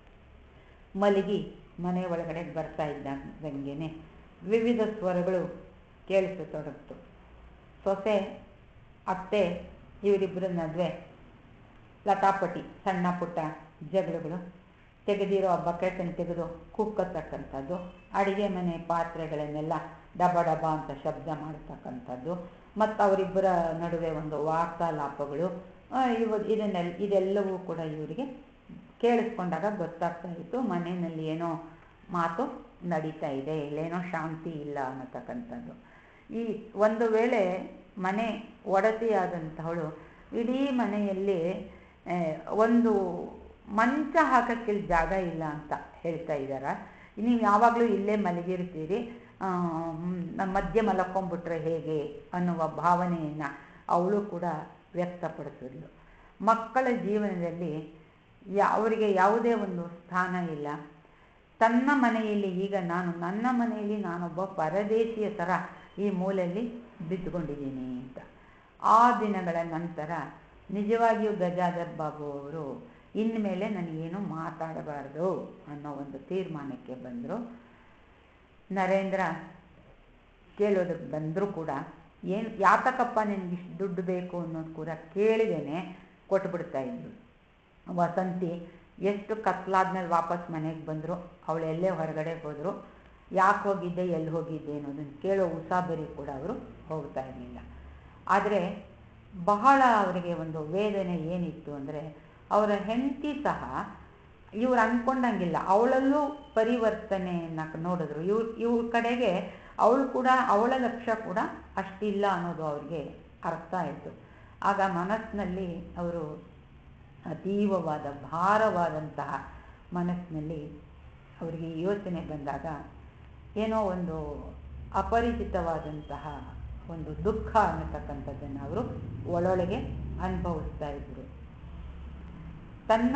ಮಲಗಿ ಮನೆ ಒಳಗಡೆ ಬರ್ತಾ ಇದ್ದಂಗೆನೆ ವಿವಿಧ ಸ್ವರಗಳು ಕೇಳಿಸತೊಡಗಿತು ಸೊಸೆ ಅತ್ತೆ ಇವರಿಬ್ಬರ ನಡುವೆ ಲತಾಪಟಿ ಸಣ್ಣ ಪುಟ್ಟ ಜಗಳಗಳು ತೆಗೆದಿರೋ ಬಕೆಟನ್ನು ತೆಗೆದು ಕುಕ್ಕತಕ್ಕಂಥದ್ದು ಅಡಿಗೆ ಮನೆ ಪಾತ್ರೆಗಳನ್ನೆಲ್ಲ ಡಬ ಡಬ ಅಂತ ಶಬ್ದ ಮಾಡ್ತಕ್ಕಂಥದ್ದು ಮತ್ತು ಅವರಿಬ್ಬರ ನಡುವೆ ಒಂದು ವಾರ್ತಾಲಾಪಗಳು ಇವ ಇದನ್ನೆಲ್ಲ ಇದೆಲ್ಲವೂ ಕೂಡ ಇವರಿಗೆ ಕೇಳಿಸ್ಕೊಂಡಾಗ ಗೊತ್ತಾಗ್ತಾ ಇತ್ತು ಮನೆಯಲ್ಲಿ ಏನೋ ಮಾತು ನಡೀತಾ ಇದೆ ಇಲ್ಲೇನೋ ಶಾಂತಿ ಇಲ್ಲ ಅನ್ನತಕ್ಕಂಥದ್ದು ಈ ಒಂದು ವೇಳೆ ಮನೆ ಒಡತಿಯಾದಂಥವಳು ಇಡೀ ಮನೆಯಲ್ಲಿ ಒಂದು ಮಂಚ ಹಾಕೋಕ್ಕೆ ಜಾಗ ಇಲ್ಲ ಅಂತ ಹೇಳ್ತಾ ಇದ್ದಾರೆ ನೀವು ಯಾವಾಗಲೂ ಇಲ್ಲೇ ಮಲಗಿರ್ತೀರಿ ಮಧ್ಯೆ ಮಲಕೊಂಡ್ಬಿಟ್ರೆ ಹೇಗೆ ಅನ್ನುವ ಭಾವನೆಯನ್ನು ಅವಳು ಕೂಡ ವ್ಯಕ್ತಪಡಿಸಿದ್ಲು ಮಕ್ಕಳ ಜೀವನದಲ್ಲಿ ಅವರಿಗೆ ಯಾವುದೇ ಒಂದು ಸ್ಥಾನ ಇಲ್ಲ ತನ್ನ ಮನೆಯಲ್ಲಿ ಈಗ ನಾನು ನನ್ನ ಮನೆಯಲ್ಲಿ ನಾನೊಬ್ಬ ಪರದೇಶಿಯ ಥರ ಈ ಮೂಲೆಯಲ್ಲಿ ಬಿದ್ದುಕೊಂಡಿದ್ದೀನಿ ಅಂತ ಆ ದಿನಗಳ ನಂತರ ನಿಜವಾಗಿಯೂ ಗಜಾಧರ್ ಬಾಬು ಅವರು ಇನ್ಮೇಲೆ ನನಗೇನು ಮಾತಾಡಬಾರ್ದು ಅನ್ನೋ ಒಂದು ತೀರ್ಮಾನಕ್ಕೆ ಬಂದರು ನರೇಂದ್ರ ಕೇಳೋದಕ್ಕೆ ಬಂದರೂ ಕೂಡ ಏನು ಯಾತಕಪ್ಪ ನಿನಗಿಷ್ಟು ದುಡ್ಡು ಬೇಕು ಅನ್ನೋದು ಕೂಡ ಕೇಳಿದೇನೆ ಕೊಟ್ಬಿಡ್ತಾ ಇದ್ರು ವಸಂತಿ ಎಷ್ಟು ಕತ್ಲಾದ್ಮೇಲೆ ವಾಪಸ್ ಮನೆಗೆ ಬಂದರು ಅವಳು ಎಲ್ಲೇ ಹೊರಗಡೆ ಹೋದರು ಯಾಕೆ ಹೋಗಿದ್ದೆ ಎಲ್ಲಿ ಹೋಗಿದ್ದೆ ಅನ್ನೋದನ್ನು ಕೇಳೋ ಉಸಾಬರಿ ಕೂಡ ಅವರು ಹೋಗ್ತಾ ಇರಲಿಲ್ಲ ಆದರೆ ಬಹಳ ಅವರಿಗೆ ಒಂದು ವೇದನೆ ಏನಿತ್ತು ಅಂದರೆ ಅವರ ಹೆಂಡತಿ ಸಹ ಇವ್ರು ಅಂದ್ಕೊಂಡಂಗಿಲ್ಲ ಅವಳಲ್ಲೂ ಪರಿವರ್ತನೆಯನ್ನು ನೋಡಿದ್ರು ಇವ್ರ ಇವ್ರ ಕಡೆಗೆ ಅವಳು ಕೂಡ ಅವಳ ಲಕ್ಷ್ಯ ಕೂಡ ಅಷ್ಟಿಲ್ಲ ಅನ್ನೋದು ಅವ್ರಿಗೆ ಅರ್ಥ ಆಯಿತು ಆಗ ಮನಸ್ಸಿನಲ್ಲಿ ಅವರು ಅತೀವವಾದ ಭಾರವಾದಂತಹ ಮನಸ್ಸಿನಲ್ಲಿ ಅವರಿಗೆ ಯೋಚನೆ ಬಂದಾಗ ಏನೋ ಒಂದು ಅಪರಿಚಿತವಾದಂತಹ ಒಂದು ದುಃಖ ಅನ್ನತಕ್ಕಂಥದ್ದನ್ನು ಅವರು ಒಳೊಳಗೆ ಅನುಭವಿಸ್ತಾ ಇದ್ರು ತನ್ನ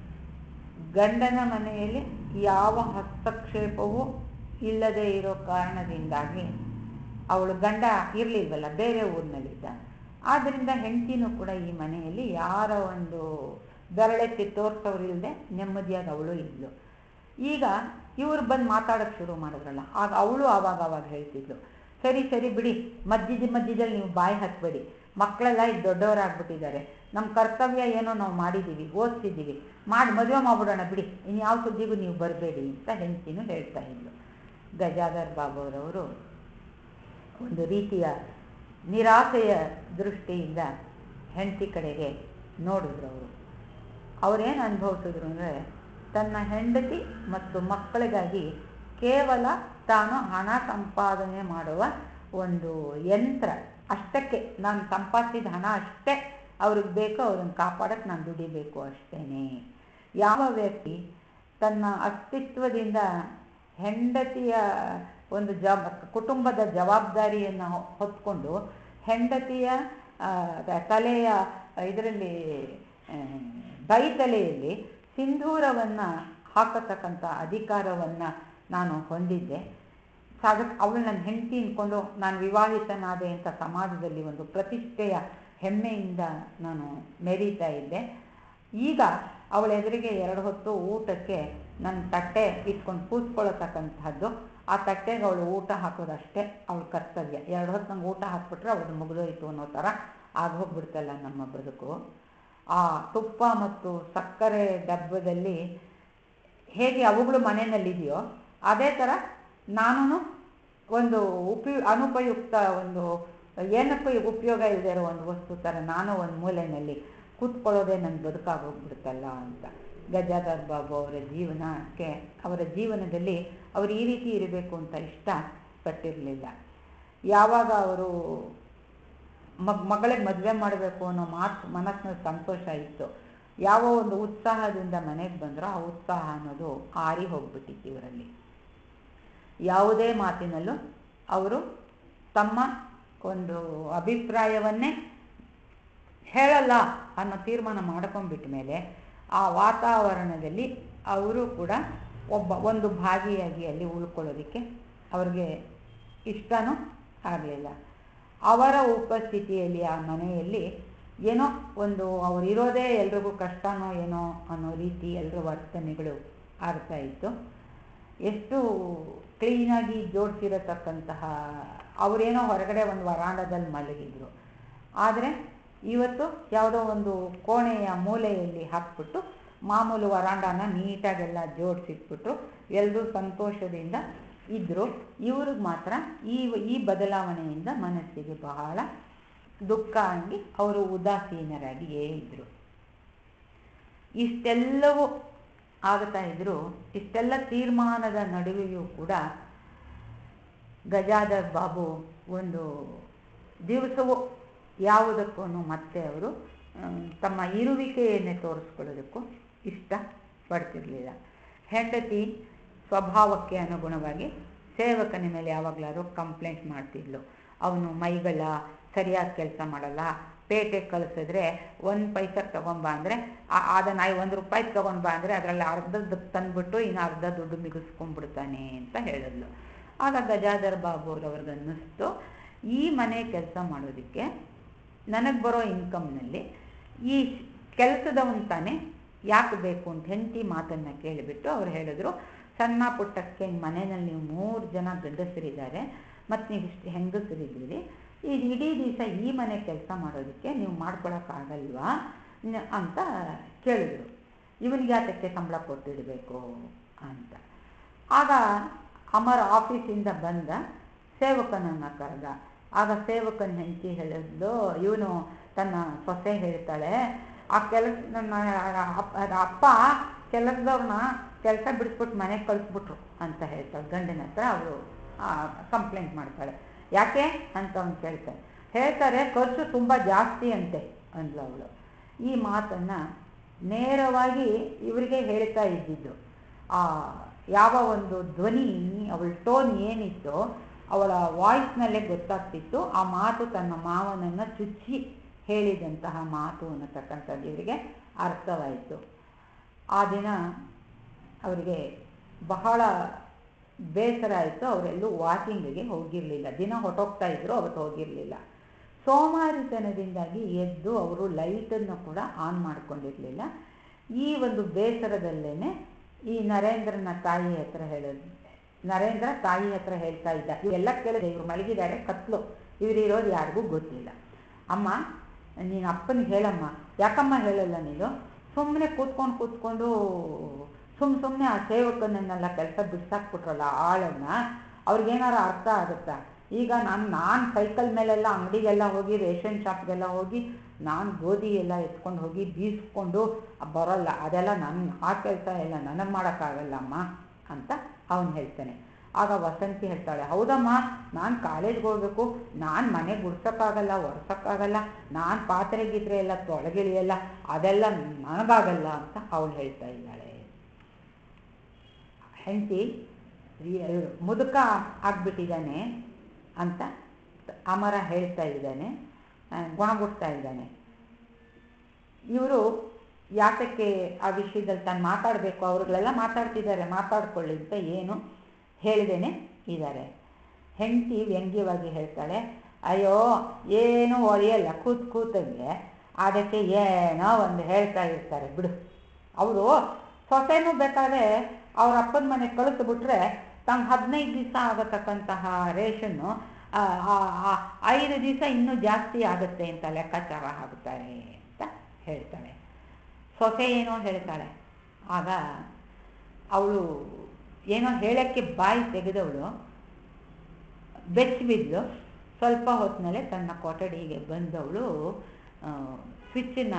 ಗಂಡನ ಮನೆಯಲ್ಲಿ ಯಾವ ಹಸ್ತಕ್ಷೇಪವೂ ಇಲ್ಲದೆ ಇರೋ ಕಾರಣದಿಂದಾಗಿ ಅವಳು ಗಂಡ ಇರಲಿಲ್ವಲ್ಲ ಬೇರೆ ಊರಿನಲ್ಲಿದ್ದ ಆದ್ದರಿಂದ ಹೆಂಡತಿನೂ ಕೂಡ ಈ ಮನೆಯಲ್ಲಿ ಯಾರ ಒಂದು ಬೆರಳೆತ್ತಿ ತೋರ್ಸೋರು ಇಲ್ಲದೆ ನೆಮ್ಮದಿಯಾಗಿ ಅವಳು ಇದ್ಲು ಈಗ ಇವರು ಬಂದು ಮಾತಾಡೋಕ್ಕೆ ಶುರು ಮಾಡಿದ್ರಲ್ಲ ಆಗ ಅವಳು ಆವಾಗ ಆವಾಗ ಹೇಳ್ತಿದ್ಲು ಸರಿ ಸರಿ ಬಿಡಿ ಮಧ್ಯದ ಮಧ್ಯದಲ್ಲಿ ನೀವು ಬಾಯಿ ಹಾಕಬೇಡಿ ಮಕ್ಕಳೆಲ್ಲ ಈಗ ದೊಡ್ಡವರಾಗ್ಬಿಟ್ಟಿದ್ದಾರೆ ನಮ್ಮ ಕರ್ತವ್ಯ ಏನೋ ನಾವು ಮಾಡಿದ್ದೀವಿ ಓದಿಸಿದ್ದೀವಿ ಮಾಡಿ ಮದುವೆ ಮಾಡ್ಬಿಡೋಣ ಬಿಡಿ ಇನ್ನು ಯಾವ ಸುದ್ದಿಗೂ ನೀವು ಬರಬೇಡಿ ಅಂತ ಹೆಂಡತಿನೂ ಹೇಳ್ತಾ ಇದ್ಲು ಗಜಾಧರ್ ಬಾಬುರವರು ಒಂದು ರೀತಿಯ ನಿರಾಸೆಯ ದೃಷ್ಟಿಯಿಂದ ಹೆಂಡತಿ ಕಡೆಗೆ ನೋಡಿದ್ರು ಅವರು ಅವರೇನು ಅನುಭವಿಸಿದ್ರು ಅಂದರೆ ತನ್ನ ಹೆಂಡತಿ ಮತ್ತು ಮಕ್ಕಳಿಗಾಗಿ ಕೇವಲ ತಾನು ಹಣ ಸಂಪಾದನೆ ಮಾಡುವ ಒಂದು ಯಂತ್ರ ಅಷ್ಟಕ್ಕೆ ನಾನು ಸಂಪಾದಿಸಿದ ಹಣ ಅಷ್ಟೇ ಅವ್ರಿಗೆ ಬೇಕೋ ಅವ್ರನ್ನ ಕಾಪಾಡಕ್ಕೆ ನಾನು ದುಡಿಬೇಕು ಅಷ್ಟೇ ಯಾವ ವ್ಯಕ್ತಿ ತನ್ನ ಅಸ್ತಿತ್ವದಿಂದ ಹೆಂಡತಿಯ ಒಂದು ಜವಾಬ್ ಕುಟುಂಬದ ಜವಾಬ್ದಾರಿಯನ್ನು ಹೊತ್ಕೊಂಡು ಹೆಂಡತಿಯ ತಲೆಯ ಇದರಲ್ಲಿ ಬೈತಲೆಯಲ್ಲಿ ಸಿಂಧೂರವನ್ನು ಹಾಕತಕ್ಕಂಥ ಅಧಿಕಾರವನ್ನು ನಾನು ಹೊಂದಿದ್ದೆ ಸಾಧಕ್ ಅವಳು ನನ್ನ ಹೆಂಡತಿ ಅಂದ್ಕೊಂಡು ನಾನು ವಿವಾಹಿತನಾದೆ ಅಂತ ಸಮಾಜದಲ್ಲಿ ಒಂದು ಪ್ರತಿಷ್ಠೆಯ ಹೆಮ್ಮೆಯಿಂದ ನಾನು ಮೆರೀತಾ ಇದ್ದೆ ಈಗ ಅವಳ ಎದುರಿಗೆ ಎರಡು ಹೊತ್ತು ಊಟಕ್ಕೆ ನನ್ನ ತಟ್ಟೆ ಇಟ್ಕೊಂಡು ಕೂತ್ಕೊಳ್ಳತಕ್ಕಂಥದ್ದು ಆ ತಟ್ಟೆಗೆ ಅವಳು ಊಟ ಹಾಕೋದಷ್ಟೇ ಅವಳ ಕರ್ತವ್ಯ ಎರಡು ಹೊತ್ತು ನಂಗೆ ಊಟ ಹಾಕ್ಬಿಟ್ರೆ ಅವಳು ಮುಗಿದೋಯ್ತು ಅನ್ನೋ ಥರ ಆಗೋಗ್ಬಿಡ್ತಲ್ಲ ನಮ್ಮ ಬದುಕು ಆ ತುಪ್ಪ ಮತ್ತು ಸಕ್ಕರೆ ಡಬ್ಬದಲ್ಲಿ ಹೇಗೆ ಅವುಗಳು ಮನೆಯಲ್ಲಿದೆಯೋ ಅದೇ ಥರ ನಾನು ಒಂದು ಉಪಯು ಅನುಪಯುಕ್ತ ಒಂದು ಏನಕ್ಕೂ ಉಪಯೋಗ ಇಲ್ಲದೆ ಇರೋ ಒಂದು ವಸ್ತು ಥರ ನಾನು ಒಂದು ಮೂಲೆಯಲ್ಲಿ ಕೂತ್ಕೊಳ್ಳೋದೇ ನನ್ನ ಬದುಕಾಗೋಗ್ಬಿಡುತ್ತಲ್ಲ ಅಂತ ಗಜಾಧರ್ ಬಾಬು ಅವರ ಜೀವನಕ್ಕೆ ಅವರ ಜೀವನದಲ್ಲಿ ಅವರು ಈ ರೀತಿ ಇರಬೇಕು ಅಂತ ಇಷ್ಟಪಟ್ಟಿರಲಿಲ್ಲ ಯಾವಾಗ ಅವರು ಮಗ್ ಮಗಳಿಗೆ ಮದುವೆ ಮಾಡಬೇಕು ಅನ್ನೋ ಮಾತು ಮನಸ್ಸಿನಲ್ಲಿ ಸಂತೋಷ ಇತ್ತು ಯಾವ ಒಂದು ಉತ್ಸಾಹದಿಂದ ಮನೆಗೆ ಬಂದರೋ ಆ ಉತ್ಸಾಹ ಅನ್ನೋದು ಆರಿ ಹೋಗ್ಬಿಟ್ಟಿತ್ತು ಇವರಲ್ಲಿ ಯಾವುದೇ ಮಾತಿನಲ್ಲೂ ಅವರು ತಮ್ಮ ಒಂದು ಅಭಿಪ್ರಾಯವನ್ನೇ ಹೇಳಲ್ಲ ಅನ್ನೋ ತೀರ್ಮಾನ ಮಾಡ್ಕೊಂಡ್ಬಿಟ್ಟ ಮೇಲೆ ಆ ವಾತಾವರಣದಲ್ಲಿ ಅವರು ಕೂಡ ಒಬ್ಬ ಒಂದು ಭಾಗಿಯಾಗಿ ಅಲ್ಲಿ ಉಳ್ಕೊಳ್ಳೋದಕ್ಕೆ ಅವ್ರಿಗೆ ಇಷ್ಟನೂ ಆಗಲಿಲ್ಲ ಅವರ ಉಪಸ್ಥಿತಿಯಲ್ಲಿ ಆ ಮನೆಯಲ್ಲಿ ಏನೋ ಒಂದು ಅವ್ರು ಇರೋದೇ ಎಲ್ರಿಗೂ ಕಷ್ಟನೋ ಏನೋ ಅನ್ನೋ ರೀತಿ ಎಲ್ಲರ ವರ್ತನೆಗಳು ಆಗ್ತಾ ಇತ್ತು ಎಷ್ಟು ಕ್ಲೀನಾಗಿ ಜೋಡಿಸಿರತಕ್ಕಂತಹ ಅವರೇನೋ ಹೊರಗಡೆ ಒಂದು ವರಾಂಡದಲ್ಲಿ ಮಲಗಿದ್ರು ಆದರೆ ಇವತ್ತು ಯಾವುದೋ ಒಂದು ಕೋಣೆಯ ಮೂಲೆಯಲ್ಲಿ ಹಾಕ್ಬಿಟ್ಟು ಮಾಮೂಲು ವರಾಂಡನ ನೀಟಾಗೆಲ್ಲ ಜೋಡಿಸಿಟ್ಬಿಟ್ಟು ಎಲ್ಲರೂ ಸಂತೋಷದಿಂದ ಇದ್ದರು ಇವ್ರಿಗೆ ಮಾತ್ರ ಈ ಈ ಬದಲಾವಣೆಯಿಂದ ಮನಸ್ಸಿಗೆ ಬಹಳ ದುಃಖ ಆಗಿ ಅವರು ಉದಾಸೀನರಾಗಿಯೇ ಇದ್ದರು ಇಷ್ಟೆಲ್ಲವೂ ಆಗ್ತಾ ಇದ್ರು ಇಷ್ಟೆಲ್ಲ ತೀರ್ಮಾನದ ನಡುವೆಯೂ ಕೂಡ ಗಜಾಧರ್ ಬಾಬು ಒಂದು ದಿವಸವೂ ಯಾವುದಕ್ಕೂ ಮತ್ತೆ ಅವರು ತಮ್ಮ ಇರುವಿಕೆಯನ್ನೇ ತೋರಿಸ್ಕೊಳ್ಳೋದಕ್ಕೂ ಇಷ್ಟ ಪಡ್ತಿರ್ಲಿಲ್ಲ ಹೆಂಡತಿ ಸ್ವಭಾವಕ್ಕೆ ಅನುಗುಣವಾಗಿ ಸೇವಕನ ಮೇಲೆ ಯಾವಾಗಲಾದ್ರೂ ಕಂಪ್ಲೇಂಟ್ ಮಾಡ್ತಿದ್ಲು ಅವನು ಮೈಗಳ ಸರಿಯಾಗಿ ಕೆಲಸ ಮಾಡಲ್ಲ ಪೇಟೆಗೆ ಕಳಿಸಿದ್ರೆ ಒಂದು ಪೈಸಕ್ಕೆ ತೊಗೊಂಬ ಅಂದರೆ ಅದನ್ನು ಒಂದು ರೂಪಾಯಿ ತೊಗೊಂಡು ಬಾ ಅಂದರೆ ಅದರಲ್ಲಿ ಅರ್ಧದ್ದು ತಂದುಬಿಟ್ಟು ಇನ್ನು ಅರ್ಧ ದುಡ್ಡು ಮಿಗಿಸ್ಕೊಂಡ್ಬಿಡ್ತಾನೆ ಅಂತ ಹೇಳಿದ್ಲು ಆಗ ಗಜಾಧರ್ ಬಾಬು ಅವ್ರಿಗೆ ಅನ್ನಿಸ್ತು ಈ ಮನೆ ಕೆಲಸ ಮಾಡೋದಕ್ಕೆ ನನಗೆ ಬರೋ ಇನ್ಕಮ್ನಲ್ಲಿ ಈ ಕೆಲಸದವನ್ ತಾನೇ ಯಾಕೆ ಬೇಕು ಅಂತ ಹೆಂಡತಿ ಮಾತನ್ನು ಕೇಳಿಬಿಟ್ಟು ಅವ್ರು ಹೇಳಿದ್ರು ಸಣ್ಣ ಪುಟ್ಟಕ್ಕೆ ಮನೆಯಲ್ಲಿ ನೀವು ಮೂರು ಜನ ಗಂಡಸರಿದ್ದಾರೆ ಮತ್ತು ನೀವು ಇಷ್ಟು ಹೆಂಗಸರಿದ್ದೀರಿ ಈ ಇಡೀ ದಿವಸ ಈ ಮನೆ ಕೆಲಸ ಮಾಡೋದಕ್ಕೆ ನೀವು ಮಾಡ್ಕೊಳಕ್ಕಾಗಲ್ವಾ ಅಂತ ಕೇಳಿದ್ರು ಇವನಿಗೆ ಯಾತಕ್ಕೆ ಸಂಬಳ ಕೊಟ್ಟಿಡಬೇಕು ಅಂತ ಆಗ ಅಮರ ಆಫೀಸಿಂದ ಬಂದ ಸೇವಕನನ್ನು ಕರೆದ ಆಗ ಸೇವಕನ ಹೆಂಡತಿ ಹೇಳಿದ್ಲು ಇವನು ತನ್ನ ಸೊಸೆ ಹೇಳ್ತಾಳೆ ಆ ಕೆಲಸ ನನ್ನ ಅಪ್ಪ ಕೆಲಸದವ್ರನ್ನ ಕೆಲಸ ಬಿಡಿಸ್ಬಿಟ್ಟು ಮನೆಗೆ ಕಳಿಸ್ಬಿಟ್ರು ಅಂತ ಹೇಳ್ತಾಳೆ ಗಂಡನ ಹತ್ರ ಅವಳು ಕಂಪ್ಲೇಂಟ್ ಮಾಡ್ತಾಳೆ ಯಾಕೆ ಅಂತ ಅವ್ನು ಕೇಳ್ತಾನೆ ಹೇಳ್ತಾರೆ ಖರ್ಚು ತುಂಬ ಜಾಸ್ತಿ ಅಂತೆ ಅಂದ್ಲು ಅವಳು ಈ ಮಾತನ್ನು ನೇರವಾಗಿ ಇವರಿಗೆ ಹೇಳ್ತಾ ಇದ್ದಿದ್ದು ಆ ಯಾವ ಒಂದು ಧ್ವನಿ ಅವಳ ಟೋನ್ ಏನಿತ್ತೋ ಅವಳ ವಾಯ್ಸ್ನಲ್ಲೇ ಗೊತ್ತಾಗ್ತಿತ್ತು ಆ ಮಾತು ತನ್ನ ಮಾವನನ್ನು ಚುಚ್ಚಿ ಹೇಳಿದಂತಹ ಮಾತು ಅನ್ನತಕ್ಕಂಥದ್ದು ಇವರಿಗೆ ಅರ್ಥವಾಯಿತು ಆ ದಿನ ಅವರಿಗೆ ಬಹಳ ಬೇಸರ ಆಯಿತು ಅವರೆಲ್ಲೂ ವಾಕಿಂಗಿಗೆ ಹೋಗಿರಲಿಲ್ಲ ದಿನ ಹೊಟ್ಟೋಗ್ತಾ ಇದ್ರು ಅವತ್ತು ಹೋಗಿರಲಿಲ್ಲ ಸೋಮಾರಿತನದಿಂದಾಗಿ ಎದ್ದು ಅವರು ಲೈಟನ್ನು ಕೂಡ ಆನ್ ಮಾಡ್ಕೊಂಡಿರಲಿಲ್ಲ ಈ ಒಂದು ಬೇಸರದಲ್ಲೇ ಈ ನರೇಂದ್ರನ ತಾಯಿ ಹತ್ರ ಹೇಳೋದು ನರೇಂದ್ರ ತಾಯಿ ಹತ್ರ ಹೇಳ್ತಾ ಇದ್ದ ಇವೆಲ್ಲ ಕೇಳಿದೆ ಇವ್ರು ಮಲಗಿದ್ದಾರೆ ಕತ್ಲು ಇವರಿರೋದು ಯಾರಿಗೂ ಗೊತ್ತಿಲ್ಲ ಅಮ್ಮ ನೀನು ಅಪ್ಪನಿಗೆ ಹೇಳಮ್ಮ ಯಾಕಮ್ಮ ಹೇಳಲ್ಲ ನೀನು ಸುಮ್ಮನೆ ಕೂತ್ಕೊಂಡು ಕೂತ್ಕೊಂಡು ಸುಮ್ಮ ಸುಮ್ಮನೆ ಆ ಸೇವಕನನ್ನೆಲ್ಲ ಕೆಲಸ ಬಿಡ್ಸಾಕ್ಬಿಟ್ರಲ್ಲ ಆಳನ್ನ ಅವ್ರಿಗೇನಾರು ಅರ್ಥ ಆಗುತ್ತಾ ಈಗ ನಾನು ನಾನು ಸೈಕಲ್ ಮೇಲೆಲ್ಲ ಅಂಗಡಿಗೆಲ್ಲ ಹೋಗಿ ರೇಷನ್ ಶಾಪ್ಗೆಲ್ಲ ಹೋಗಿ ನಾನು ಗೋಧಿ ಎಲ್ಲ ಎತ್ಕೊಂಡು ಹೋಗಿ ಬೀಸ್ಕೊಂಡು ಬರೋಲ್ಲ ಅದೆಲ್ಲ ನನ್ನ ಆ ಕೆಲಸ ಎಲ್ಲ ನನಗೆ ಮಾಡೋಕ್ಕಾಗಲ್ಲ ಅಮ್ಮ ಅಂತ ಅವನು ಹೇಳ್ತಾನೆ ಆಗ ವಸಂತಿ ಹೇಳ್ತಾಳೆ ಹೌದಮ್ಮ ನಾನು ಕಾಲೇಜ್ಗೆ ಹೋಗ್ಬೇಕು ನಾನು ಮನೆ ಗುಡ್ಸೋಕ್ಕಾಗಲ್ಲ ಒರೆಸೋಕ್ಕಾಗಲ್ಲ ನಾನು ಪಾತ್ರೆ ಗೀತ್ರೆ ಎಲ್ಲ ತೊಳಗಿಳಿಯಲ್ಲ ಅದೆಲ್ಲ ನನಗಾಗಲ್ಲ ಅಂತ ಅವಳು ಹೇಳ್ತಾ ಇದ್ದಾಳೆ ಹೆಂಡತಿ ಮುದುಕ ಆಗ್ಬಿಟ್ಟಿದ್ದಾನೆ ಅಂತ ಅಮರ ಹೇಳ್ತಾ ಇದ್ದಾನೆ ಗುಣಗುಡ್ತಾ ಇದ್ದಾನೆ ಇವರು ಯಾತಕ್ಕೆ ಆ ವಿಷಯದಲ್ಲಿ ತಾನು ಮಾತಾಡಬೇಕು ಅವ್ರುಗಳೆಲ್ಲ ಮಾತಾಡ್ತಿದ್ದಾರೆ ಮಾತಾಡ್ಕೊಳ್ಳಿ ಅಂತ ಏನು ಹೇಳ್ದೇನೆ ಇದ್ದಾರೆ ಹೆಂಡತಿ ವ್ಯಂಗ್ಯವಾಗಿ ಹೇಳ್ತಾಳೆ ಅಯ್ಯೋ ಏನೂ ಒಡೆಯಲ್ಲ ಕೂತ್ ಕೂತಂಗೆ ಅದಕ್ಕೆ ಏನೋ ಒಂದು ಹೇಳ್ತಾ ಇರ್ತಾರೆ ಬಿಡು ಅವರು ಸೊಸೆನೂ ಬೇಕಾದ್ರೆ ಅವ್ರ ಅಪ್ಪನ ಮನೆಗೆ ಕಳಿಸ್ಬಿಟ್ರೆ ತಮ್ಮ ಹದಿನೈದು ದಿವಸ ಆಗತಕ್ಕಂತಹ ರೇಷನ್ನು ಐದು ದಿವಸ ಇನ್ನೂ ಜಾಸ್ತಿ ಆಗುತ್ತೆ ಅಂತ ಲೆಕ್ಕಾಚಾರ ಹಾಕ್ತಾರೆ ಅಂತ ಹೇಳ್ತಾಳೆ ಸೊಸೆ ಏನೋ ಹೇಳ್ತಾಳೆ ಆಗ ಅವಳು ಏನೋ ಹೇಳೋಕ್ಕೆ ಬಾಯಿ ತೆಗೆದವಳು ಬೆಚ್ಚಿಬಿದ್ಲು ಸ್ವಲ್ಪ ಹೊತ್ತಿನಲ್ಲೇ ತನ್ನ ಕೊಠಡಿಗೆ ಬಂದವಳು ಸ್ವಿಚ್ಚನ್ನ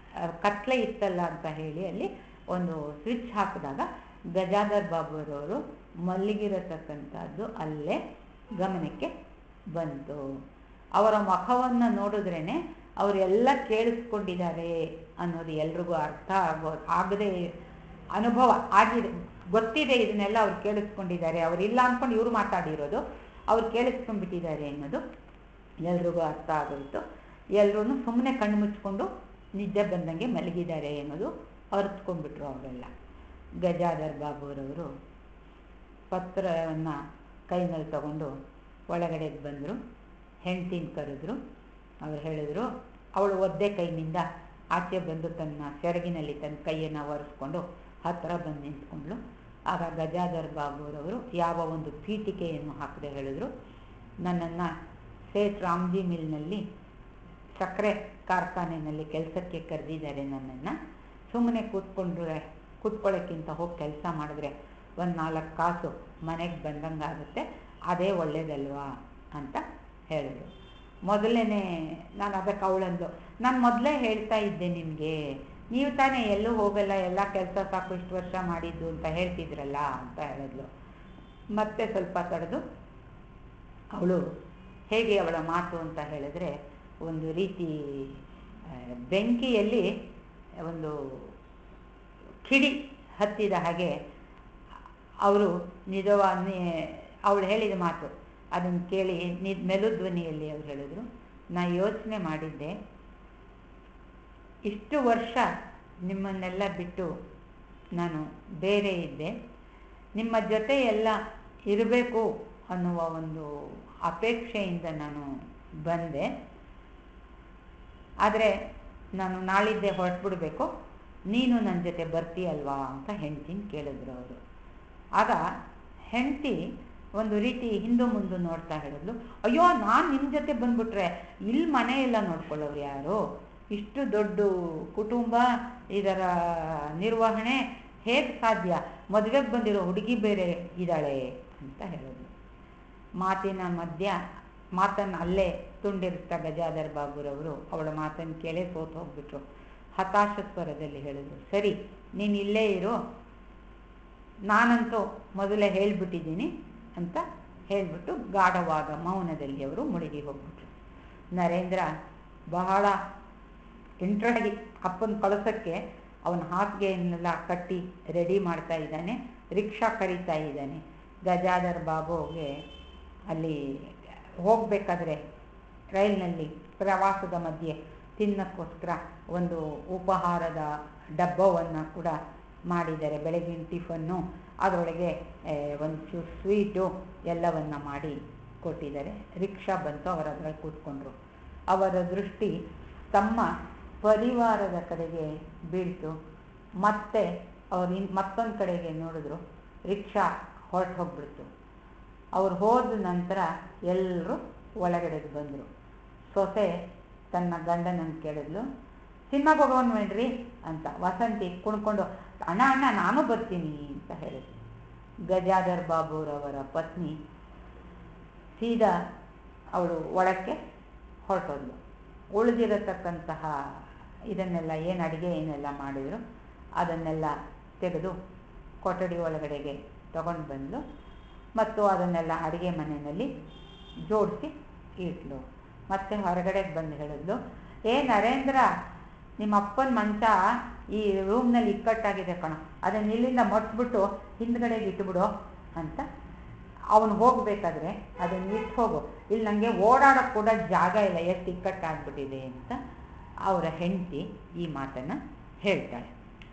ಕತ್ಲೆ ಇತ್ತಲ್ಲ ಅಂತ ಹೇಳಿ ಅಲ್ಲಿ ಒಂದು ಸ್ವಿಚ್ ಹಾಕಿದಾಗ ಗಜಾಧರ್ ಬಾಬುರವರು ಮಲಗಿರತಕ್ಕಂಥದ್ದು ಅಲ್ಲೇ ಗಮನಕ್ಕೆ ಬಂತು ಅವರ ಮುಖವನ್ನು ನೋಡಿದ್ರೇ ಅವರೆಲ್ಲ ಕೇಳಿಸ್ಕೊಂಡಿದ್ದಾರೆ ಅನ್ನೋದು ಎಲ್ರಿಗೂ ಅರ್ಥ ಆಗೋ ಆಗದೆ ಅನುಭವ ಆಗಿದೆ ಗೊತ್ತಿದೆ ಇದನ್ನೆಲ್ಲ ಅವ್ರು ಕೇಳಿಸ್ಕೊಂಡಿದ್ದಾರೆ ಅವರಿಲ್ಲ ಅಂದ್ಕೊಂಡು ಇವರು ಮಾತಾಡಿರೋದು ಅವ್ರು ಕೇಳಿಸ್ಕೊಂಡ್ಬಿಟ್ಟಿದ್ದಾರೆ ಅನ್ನೋದು ಎಲ್ರಿಗೂ ಅರ್ಥ ಆಗೋಯಿತು ಎಲ್ಲರೂ ಸುಮ್ಮನೆ ಕಣ್ಣು ಮುಚ್ಕೊಂಡು ನಿದ್ದೆ ಬಂದಂಗೆ ಮಲಗಿದ್ದಾರೆ ಅನ್ನೋದು ಅರ್ತ್ಕೊಂಡ್ಬಿಟ್ರು ಅವರೆಲ್ಲ ಗಜಾಧರ್ ಬಾಬುರವರು ಪತ್ರವನ್ನು ಕೈನಲ್ಲಿ ತಗೊಂಡು ಒಳಗಡೆಗೆ ಬಂದರು ಹೆಂಡ್ತಿನ ಕರೆದ್ರು ಅವ್ರು ಹೇಳಿದ್ರು ಅವಳು ಒದ್ದೆ ಕೈನಿಂದ ಆಚೆ ಬಂದು ತನ್ನ ಸೆರಗಿನಲ್ಲಿ ತನ್ನ ಕೈಯನ್ನು ಒರೆಸ್ಕೊಂಡು ಹತ್ತಿರ ಬಂದು ನಿಂತ್ಕೊಂಡ್ಳು ಆಗ ಗಜಾಧರ್ ಬಾಬುರವರು ಯಾವ ಒಂದು ಪೀಠಿಕೆಯನ್ನು ಹಾಕದೆ ಹೇಳಿದ್ರು ನನ್ನನ್ನು ಸೇಠ್ ರಾಮ್ಜಿ ಮಿಲ್ನಲ್ಲಿ ಸಕ್ಕರೆ ಕಾರ್ಖಾನೆಯಲ್ಲಿ ಕೆಲಸಕ್ಕೆ ಕರೆದಿದ್ದಾರೆ ನನ್ನನ್ನು ಸುಮ್ಮನೆ ಕೂತ್ಕೊಂಡ್ರೆ ಕೂತ್ಕೊಳ್ಳೋಕ್ಕಿಂತ ಹೋಗಿ ಕೆಲಸ ಮಾಡಿದ್ರೆ ಒಂದು ನಾಲ್ಕು ಕಾಸು ಮನೆಗೆ ಬಂದಂಗೆ ಆಗುತ್ತೆ ಅದೇ ಒಳ್ಳೇದಲ್ವಾ ಅಂತ ಹೇಳಿದ್ರು ಮೊದಲೇ ನಾನು ಅದಕ್ಕೆ ಅವಳಂದು ನಾನು ಮೊದಲೇ ಹೇಳ್ತಾ ಇದ್ದೆ ನಿಮಗೆ ನೀವು ತಾನೇ ಎಲ್ಲೂ ಹೋಗಲ್ಲ ಎಲ್ಲ ಕೆಲಸ ಸಾಕು ಇಷ್ಟು ವರ್ಷ ಮಾಡಿದ್ದು ಅಂತ ಹೇಳ್ತಿದ್ರಲ್ಲ ಅಂತ ಹೇಳಿದ್ಲು ಮತ್ತೆ ಸ್ವಲ್ಪ ತಡೆದು ಅವಳು ಹೇಗೆ ಅವಳ ಮಾತು ಅಂತ ಹೇಳಿದ್ರೆ ಒಂದು ರೀತಿ ಬೆಂಕಿಯಲ್ಲಿ ಒಂದು ಕಿಡಿ ಹತ್ತಿದ ಹಾಗೆ ಅವರು ನಿಜವಾಗಿ ಅವಳು ಹೇಳಿದ ಮಾತು ಅದನ್ನು ಕೇಳಿ ನಿ ಮೆಲು ಧ್ವನಿಯಲ್ಲಿ ಅವ್ರು ಹೇಳಿದ್ರು ನಾ ಯೋಚನೆ ಮಾಡಿದ್ದೆ ಇಷ್ಟು ವರ್ಷ ನಿಮ್ಮನ್ನೆಲ್ಲ ಬಿಟ್ಟು ನಾನು ಬೇರೆ ಇದ್ದೆ ನಿಮ್ಮ ಜೊತೆ ಎಲ್ಲ ಇರಬೇಕು ಅನ್ನುವ ಒಂದು ಅಪೇಕ್ಷೆಯಿಂದ ನಾನು ಬಂದೆ ಆದರೆ ನಾನು ನಾಳಿದ್ದೆ ಹೊರಟ್ಬಿಡ್ಬೇಕು ನೀನು ನನ್ನ ಜೊತೆ ಬರ್ತೀಯಲ್ವಾ ಅಂತ ಹೆಂಡ್ತಿನ ಕೇಳಿದ್ರು ಅವರು ಆಗ ಹೆಂಡತಿ ಒಂದು ರೀತಿ ಹಿಂದು ಮುಂದೆ ನೋಡ್ತಾ ಹೇಳಿದ್ಲು ಅಯ್ಯೋ ನಾನು ನಿಮ್ಮ ಜೊತೆ ಬಂದ್ಬಿಟ್ರೆ ಇಲ್ಲಿ ಮನೆ ಎಲ್ಲ ನೋಡ್ಕೊಳ್ಳೋರು ಯಾರು ಇಷ್ಟು ದೊಡ್ಡ ಕುಟುಂಬ ಇದರ ನಿರ್ವಹಣೆ ಹೇಗೆ ಸಾಧ್ಯ ಮದುವೆಗೆ ಬಂದಿರೋ ಹುಡುಗಿ ಬೇರೆ ಇದ್ದಾಳೆ ಅಂತ ಹೇಳಿದ್ಲು ಮಾತಿನ ಮಧ್ಯ ಮಾತನ್ನು ಅಲ್ಲೇ ತುಂಡಿರ್ತಾ ಗಜಾಧರ್ ಬಾಬುರವರು ಅವಳ ಮಾತನ್ನು ಕೇಳೇ ಸೋತು ಹೋಗ್ಬಿಟ್ರು ಹತಾಶ ಸ್ವರದಲ್ಲಿ ಹೇಳಿದ್ರು ಸರಿ ನೀನು ಇಲ್ಲೇ ಇರು ನಾನಂತೂ ಮೊದಲೇ ಹೇಳಿಬಿಟ್ಟಿದ್ದೀನಿ ಅಂತ ಹೇಳಿಬಿಟ್ಟು ಗಾಢವಾದ ಮೌನದಲ್ಲಿ ಅವರು ಮುಳುಗಿ ಹೋಗ್ಬಿಟ್ರು ನರೇಂದ್ರ ಬಹಳ ಇಂಟ್ರಾಗಿ ಅಪ್ಪನ ಕಳಸಕ್ಕೆ ಅವನ ಹಾಸಿಗೆಯನ್ನೆಲ್ಲ ಕಟ್ಟಿ ರೆಡಿ ಮಾಡ್ತಾ ಇದ್ದಾನೆ ರಿಕ್ಷಾ ಕರೀತಾ ಇದ್ದಾನೆ ಗಜಾಧರ್ ಬಾಬುಗೆ ಅಲ್ಲಿ ಹೋಗಬೇಕಾದ್ರೆ ರೈಲಿನಲ್ಲಿ ಪ್ರವಾಸದ ಮಧ್ಯೆ ತಿನ್ನಕ್ಕೋಸ್ಕರ ಒಂದು ಉಪಹಾರದ ಡಬ್ಬವನ್ನು ಕೂಡ ಮಾಡಿದ್ದಾರೆ ಬೆಳಗಿನ ಟಿಫನ್ನು ಅದರೊಳಗೆ ಒಂದು ಸ್ವೀಟು ಎಲ್ಲವನ್ನು ಮಾಡಿ ಕೊಟ್ಟಿದ್ದಾರೆ ರಿಕ್ಷಾ ಬಂತು ಅವರ ಅದರಲ್ಲಿ ಕೂತ್ಕೊಂಡ್ರು ಅವರ ದೃಷ್ಟಿ ತಮ್ಮ ಪರಿವಾರದ ಕಡೆಗೆ ಬೀಳ್ತು ಮತ್ತೆ ಅವ್ರು ಇನ್ ಮತ್ತೊಂದು ಕಡೆಗೆ ನೋಡಿದ್ರು ರಿಕ್ಷಾ ಹೊರಟು ಹೋಗ್ಬಿಡ್ತು ಅವ್ರು ಹೋದ ನಂತರ ಎಲ್ಲರೂ ಒಳಗಡೆಗೆ ಬಂದರು ಸೊಸೆ ತನ್ನ ಗಂಡನನ್ನು ಕೇಳಿದ್ಲು ಸಿನಿಮಾಗೆ ಹೋಗೋಣ ಮೇಡ್ರಿ ಅಂತ ವಸಂತಿ ಕುಣ್ಕೊಂಡು ಅಣ್ಣ ಅಣ್ಣ ನಾನು ಬರ್ತೀನಿ ಅಂತ ಹೇಳಿದ್ಲು ಗಜಾಧರ್ ಬಾಬುರವರ ಪತ್ನಿ ಸೀದಾ ಅವಳು ಒಳಕ್ಕೆ ಹೊರಟೋದ್ಲು ಉಳಿದಿರತಕ್ಕಂತಹ ಇದನ್ನೆಲ್ಲ ಏನು ಅಡುಗೆ ಏನೆಲ್ಲ ಮಾಡಿದ್ರು ಅದನ್ನೆಲ್ಲ ತೆಗೆದು ಕೊಠಡಿ ಒಳಗಡೆಗೆ ತಗೊಂಡು ಬಂದು ಮತ್ತು ಅದನ್ನೆಲ್ಲ ಅಡುಗೆ ಮನೆಯಲ್ಲಿ ಜೋಡಿಸಿ ಇಟ್ಲು ಮತ್ತೆ ಹೊರಗಡೆಗೆ ಬಂದು ಹೇಳಿದ್ಲು ಏ ನರೇಂದ್ರ ನಿಮ್ಮ ಅಪ್ಪನ ಮಂಚ ಈ ರೂಮ್ನಲ್ಲಿ ಇಕ್ಕಟ್ಟಾಗಿದೆ ಕಣ ಅದನ್ನ ಇಲ್ಲಿಂದ ಮಟ್ಬಿಟ್ಟು ಹಿಂದ್ಗಡೆಗೆ ಇಟ್ಬಿಡು ಅಂತ ಅವನು ಹೋಗಬೇಕಾದ್ರೆ ಅದನ್ನು ಇಟ್ಟು ಹೋಗು ಇಲ್ಲಿ ನನಗೆ ಓಡಾಡೋಕ್ಕೆ ಕೂಡ ಜಾಗ ಇಲ್ಲ ಎಷ್ಟು ಇಕ್ಕಟ್ಟಾಗ್ಬಿಟ್ಟಿದೆ ಅಂತ ಅವರ ಹೆಂಡತಿ ಈ ಮಾತನ್ನು ಹೇಳ್ತಾಳೆ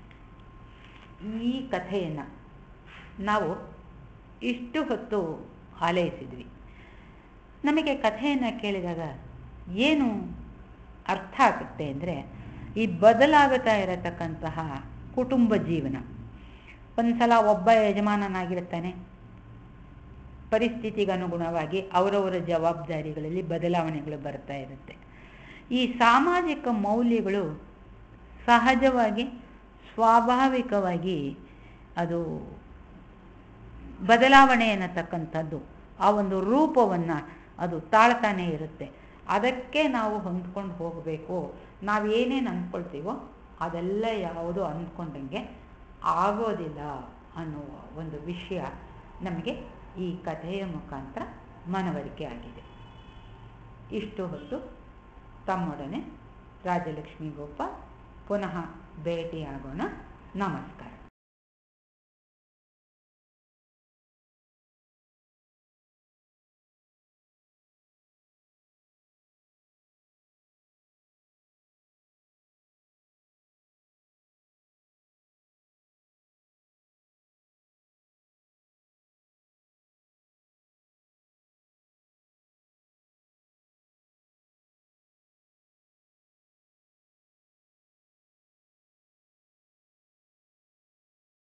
ಈ ಕಥೆಯನ್ನು ನಾವು ಇಷ್ಟು ಹೊತ್ತು ಆಲೈಸಿದ್ವಿ ನಮಗೆ ಕಥೆಯನ್ನು ಕೇಳಿದಾಗ ಏನು ಅರ್ಥ ಆಗುತ್ತೆ ಅಂದರೆ ಈ ಬದಲಾಗುತ್ತಾ ಇರತಕ್ಕಂತಹ ಕುಟುಂಬ ಜೀವನ ಒಂದು ಸಲ ಒಬ್ಬ ಯಜಮಾನನಾಗಿರ್ತಾನೆ ಪರಿಸ್ಥಿತಿಗೆ ಅನುಗುಣವಾಗಿ ಅವರವರ ಜವಾಬ್ದಾರಿಗಳಲ್ಲಿ ಬದಲಾವಣೆಗಳು ಬರ್ತಾ ಇರುತ್ತೆ ಈ ಸಾಮಾಜಿಕ ಮೌಲ್ಯಗಳು ಸಹಜವಾಗಿ ಸ್ವಾಭಾವಿಕವಾಗಿ ಅದು ಬದಲಾವಣೆ ಅನ್ನತಕ್ಕಂಥದ್ದು ಆ ಒಂದು ರೂಪವನ್ನು ಅದು ತಾಳ್ತಾನೆ ಇರುತ್ತೆ ಅದಕ್ಕೆ ನಾವು ಹೊಂದ್ಕೊಂಡು ಹೋಗಬೇಕು ನಾವೇನೇನು ಅಂದ್ಕೊಳ್ತೀವೋ ಅದೆಲ್ಲ ಯಾವುದು ಅಂದ್ಕೊಂಡಂಗೆ ಆಗೋದಿಲ್ಲ ಅನ್ನುವ ಒಂದು ವಿಷಯ ನಮಗೆ ಈ ಕಥೆಯ ಮುಖಾಂತರ ಮನವರಿಕೆ ಆಗಿದೆ ಇಷ್ಟು ಹೊತ್ತು ತಮ್ಮೊಡನೆ ರಾಜಲಕ್ಷ್ಮಿ ಗೋಪಾಲ್ ಪುನಃ ಭೇಟಿಯಾಗೋಣ ನಮಸ್ಕಾರ